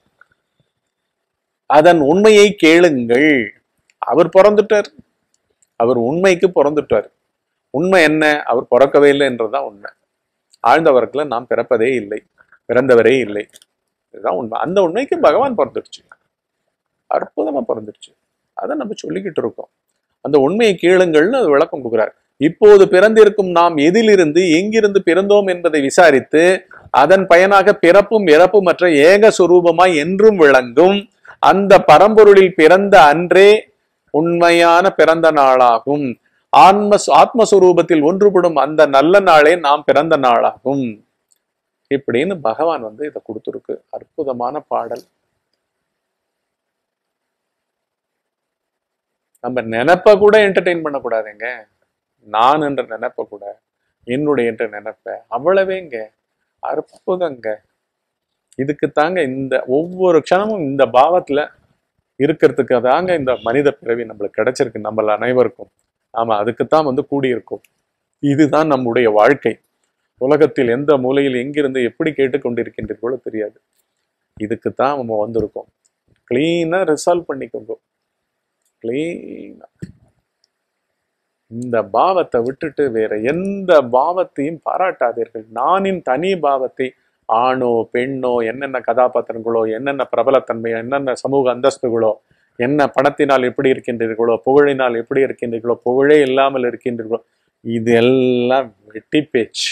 அதன் உண்மையை கேளுங்கள் அவர் பிறந்துட்டார் அவர் உண்மைக்கு பிறந்துட்டார் உண்மை என்ன அவர் பிறக்கவே இல்லை என்றுதான் உண்மை ஆழ்ந்தவர்க்குல நாம் பிறப்பதே இல்லை பிறந்தவரே இல்லை இதுதான் உண்மை அந்த உண்மைக்கு பகவான் பிறந்துடுச்சு அற்புதமா பிறந்துடுச்சு அதை நம்ம சொல்லிக்கிட்டு இருக்கோம் அந்த உண்மையை கேளுங்கள்னு அது விளக்கம் கொடுக்குறார் இப்போது பிறந்திருக்கும் நாம் எதிலிருந்து எங்கிருந்து பிறந்தோம் என்பதை விசாரித்து அதன் பயனாக பிறப்பும் இறப்புமற்ற ஏக சுரூபமாய் என்றும் விளங்கும் அந்த பரம்பொருளில் பிறந்த அன்றே உண்மையான பிறந்த நாளாகும் ஆன்ம ஆத்மஸ்வரூபத்தில் ஒன்றுபடும் அந்த நல்ல நாளே நாம் பிறந்த நாளாகும் இப்படின்னு பகவான் வந்து இதை கொடுத்துருக்கு அற்புதமான பாடல் நம்ம நினைப்ப கூட என்டர்டெயின் பண்ணக்கூடாதுங்க நான் என்ற நினைப்ப கூட என்னுடைய என்ற நினைப்ப அவ்வளவேங்க அற்புதங்க இதுக்கு தாங்க இந்த ஒவ்வொரு க்ஷணமும் இந்த பாவத்துல இருக்கிறதுக்கு தாங்க இந்த மனித பிறவி நம்மளுக்கு கிடைச்சிருக்கு நம்மள அனைவருக்கும் ஆமா அதுக்குத்தான் வந்து கூடியிருக்கும் இதுதான் நம்முடைய வாழ்க்கை உலகத்தில் எந்த மூலையில் எங்கிருந்து எப்படி கேட்டுக்கொண்டிருக்கின்றீர்களோ தெரியாது இதுக்குத்தான் நம்ம வந்திருக்கோம் கிளீனா ரிசால்வ் பண்ணிக்கோங்க கிளீனா இந்த பாவத்தை விட்டுட்டு வேற எந்த பாவத்தையும் பாராட்டாதீர்கள் நானின் தனி பாவத்தை ஆணோ பெண்ணோ என்னென்ன கதாபாத்திரங்களோ என்னென்ன பிரபலத்தன்மையோ என்னென்ன சமூக அந்தஸ்துகளோ என்ன பணத்தினால் எப்படி இருக்கின்றீர்களோ புகழினால் எப்படி இருக்கின்றீர்களோ புகழே இல்லாமல் இருக்கின்றீர்களோ இது எல்லாம் வெட்டி பேச்சு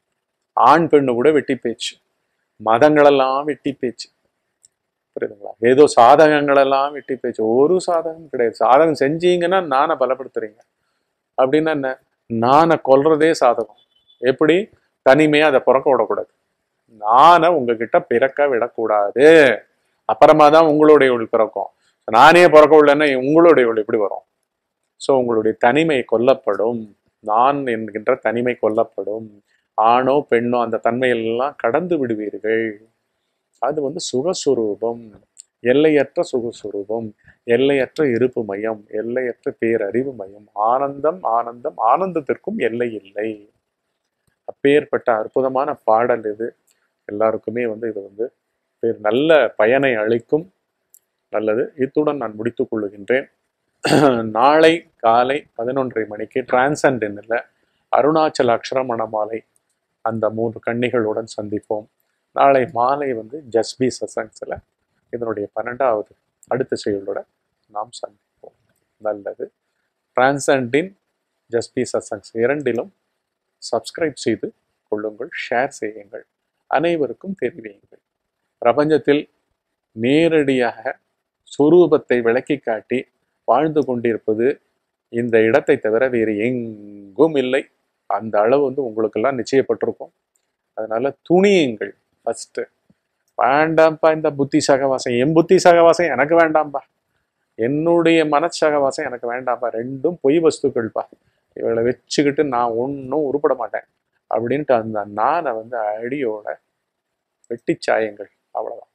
ஆண் பெண்ணு கூட வெட்டி பேச்சு மதங்களெல்லாம் வெட்டி பேச்சு புரியுதுங்களா ஏதோ சாதகங்களெல்லாம் வெட்டி பேச்சு ஒரு சாதகம் கிடையாது சாதகம் செஞ்சீங்கன்னா நானை பலப்படுத்துறீங்க அப்படின்னா என்ன நானை கொல்றதே சாதகம் எப்படி தனிமையா அதை பிறக்க விடக்கூடாது நானை உங்ககிட்ட பிறக்க விடக்கூடாது அப்புறமா தான் உங்களுடைய ஒளி பிறக்கும் நானே பிறக்க விடலைன்னா உங்களுடைய ஒளி எப்படி வரும் ஸோ உங்களுடைய தனிமை கொல்லப்படும் நான் என்கின்ற தனிமை கொல்லப்படும் ஆணோ பெண்ணோ அந்த தன்மையெல்லாம் கடந்து விடுவீர்கள் அது வந்து சுகஸ்வரூபம் எல்லையற்ற சுகஸ்வரூபம் எல்லையற்ற இருப்பு மையம் எல்லையற்ற பேரறிவு மையம் ஆனந்தம் ஆனந்தம் ஆனந்தத்திற்கும் எல்லை இல்லை அப்பேற்பட்ட அற்புதமான பாடல் இது எல்லாருக்குமே வந்து இது வந்து பேர் நல்ல பயனை அளிக்கும் நல்லது இத்துடன் நான் முடித்துக் கொள்ளுகின்றேன் நாளை காலை பதினொன்றரை மணிக்கு டிரான்சன்டென்னில் அருணாச்சல அக்ஷரமணமாலை அந்த மூன்று கன்னிகளுடன் சந்திப்போம் நாளை மாலை வந்து ஜஸ்பி சசங்ஸில் இதனுடைய பன்னெண்டாவது அடுத்த செயலோட நாம் சந்திப்போம் நல்லது டிரான்சண்டின் ஜஸ்பி சசங்ஸ் இரண்டிலும் சப்ஸ்கிரைப் செய்து கொள்ளுங்கள் ஷேர் செய்யுங்கள் அனைவருக்கும் தெரிவியுங்கள் பிரபஞ்சத்தில் நேரடியாக சுரூபத்தை விளக்கி காட்டி வாழ்ந்து கொண்டிருப்பது இந்த இடத்தை தவிர வேறு எங்கும் இல்லை அந்த அளவு வந்து உங்களுக்கெல்லாம் நிச்சயப்பட்டிருக்கும் அதனால துணியுங்கள் ஃபஸ்ட்டு வேண்டாம்ப்பா இந்த புத்தி சகவாசம் என் புத்தி சகவாசம் எனக்கு வேண்டாம்ப்பா என்னுடைய மனசகவாசம் எனக்கு வேண்டாம்ப்பா ரெண்டும் பொய் வஸ்துக்கள்ப்பா இவளை வச்சுக்கிட்டு நான் ஒன்றும் உருப்பட மாட்டேன் அப்படின்ட்டு அந்த நானை வந்து அடியோட வெட்டி சாயுங்கள் அவ்வளோதான்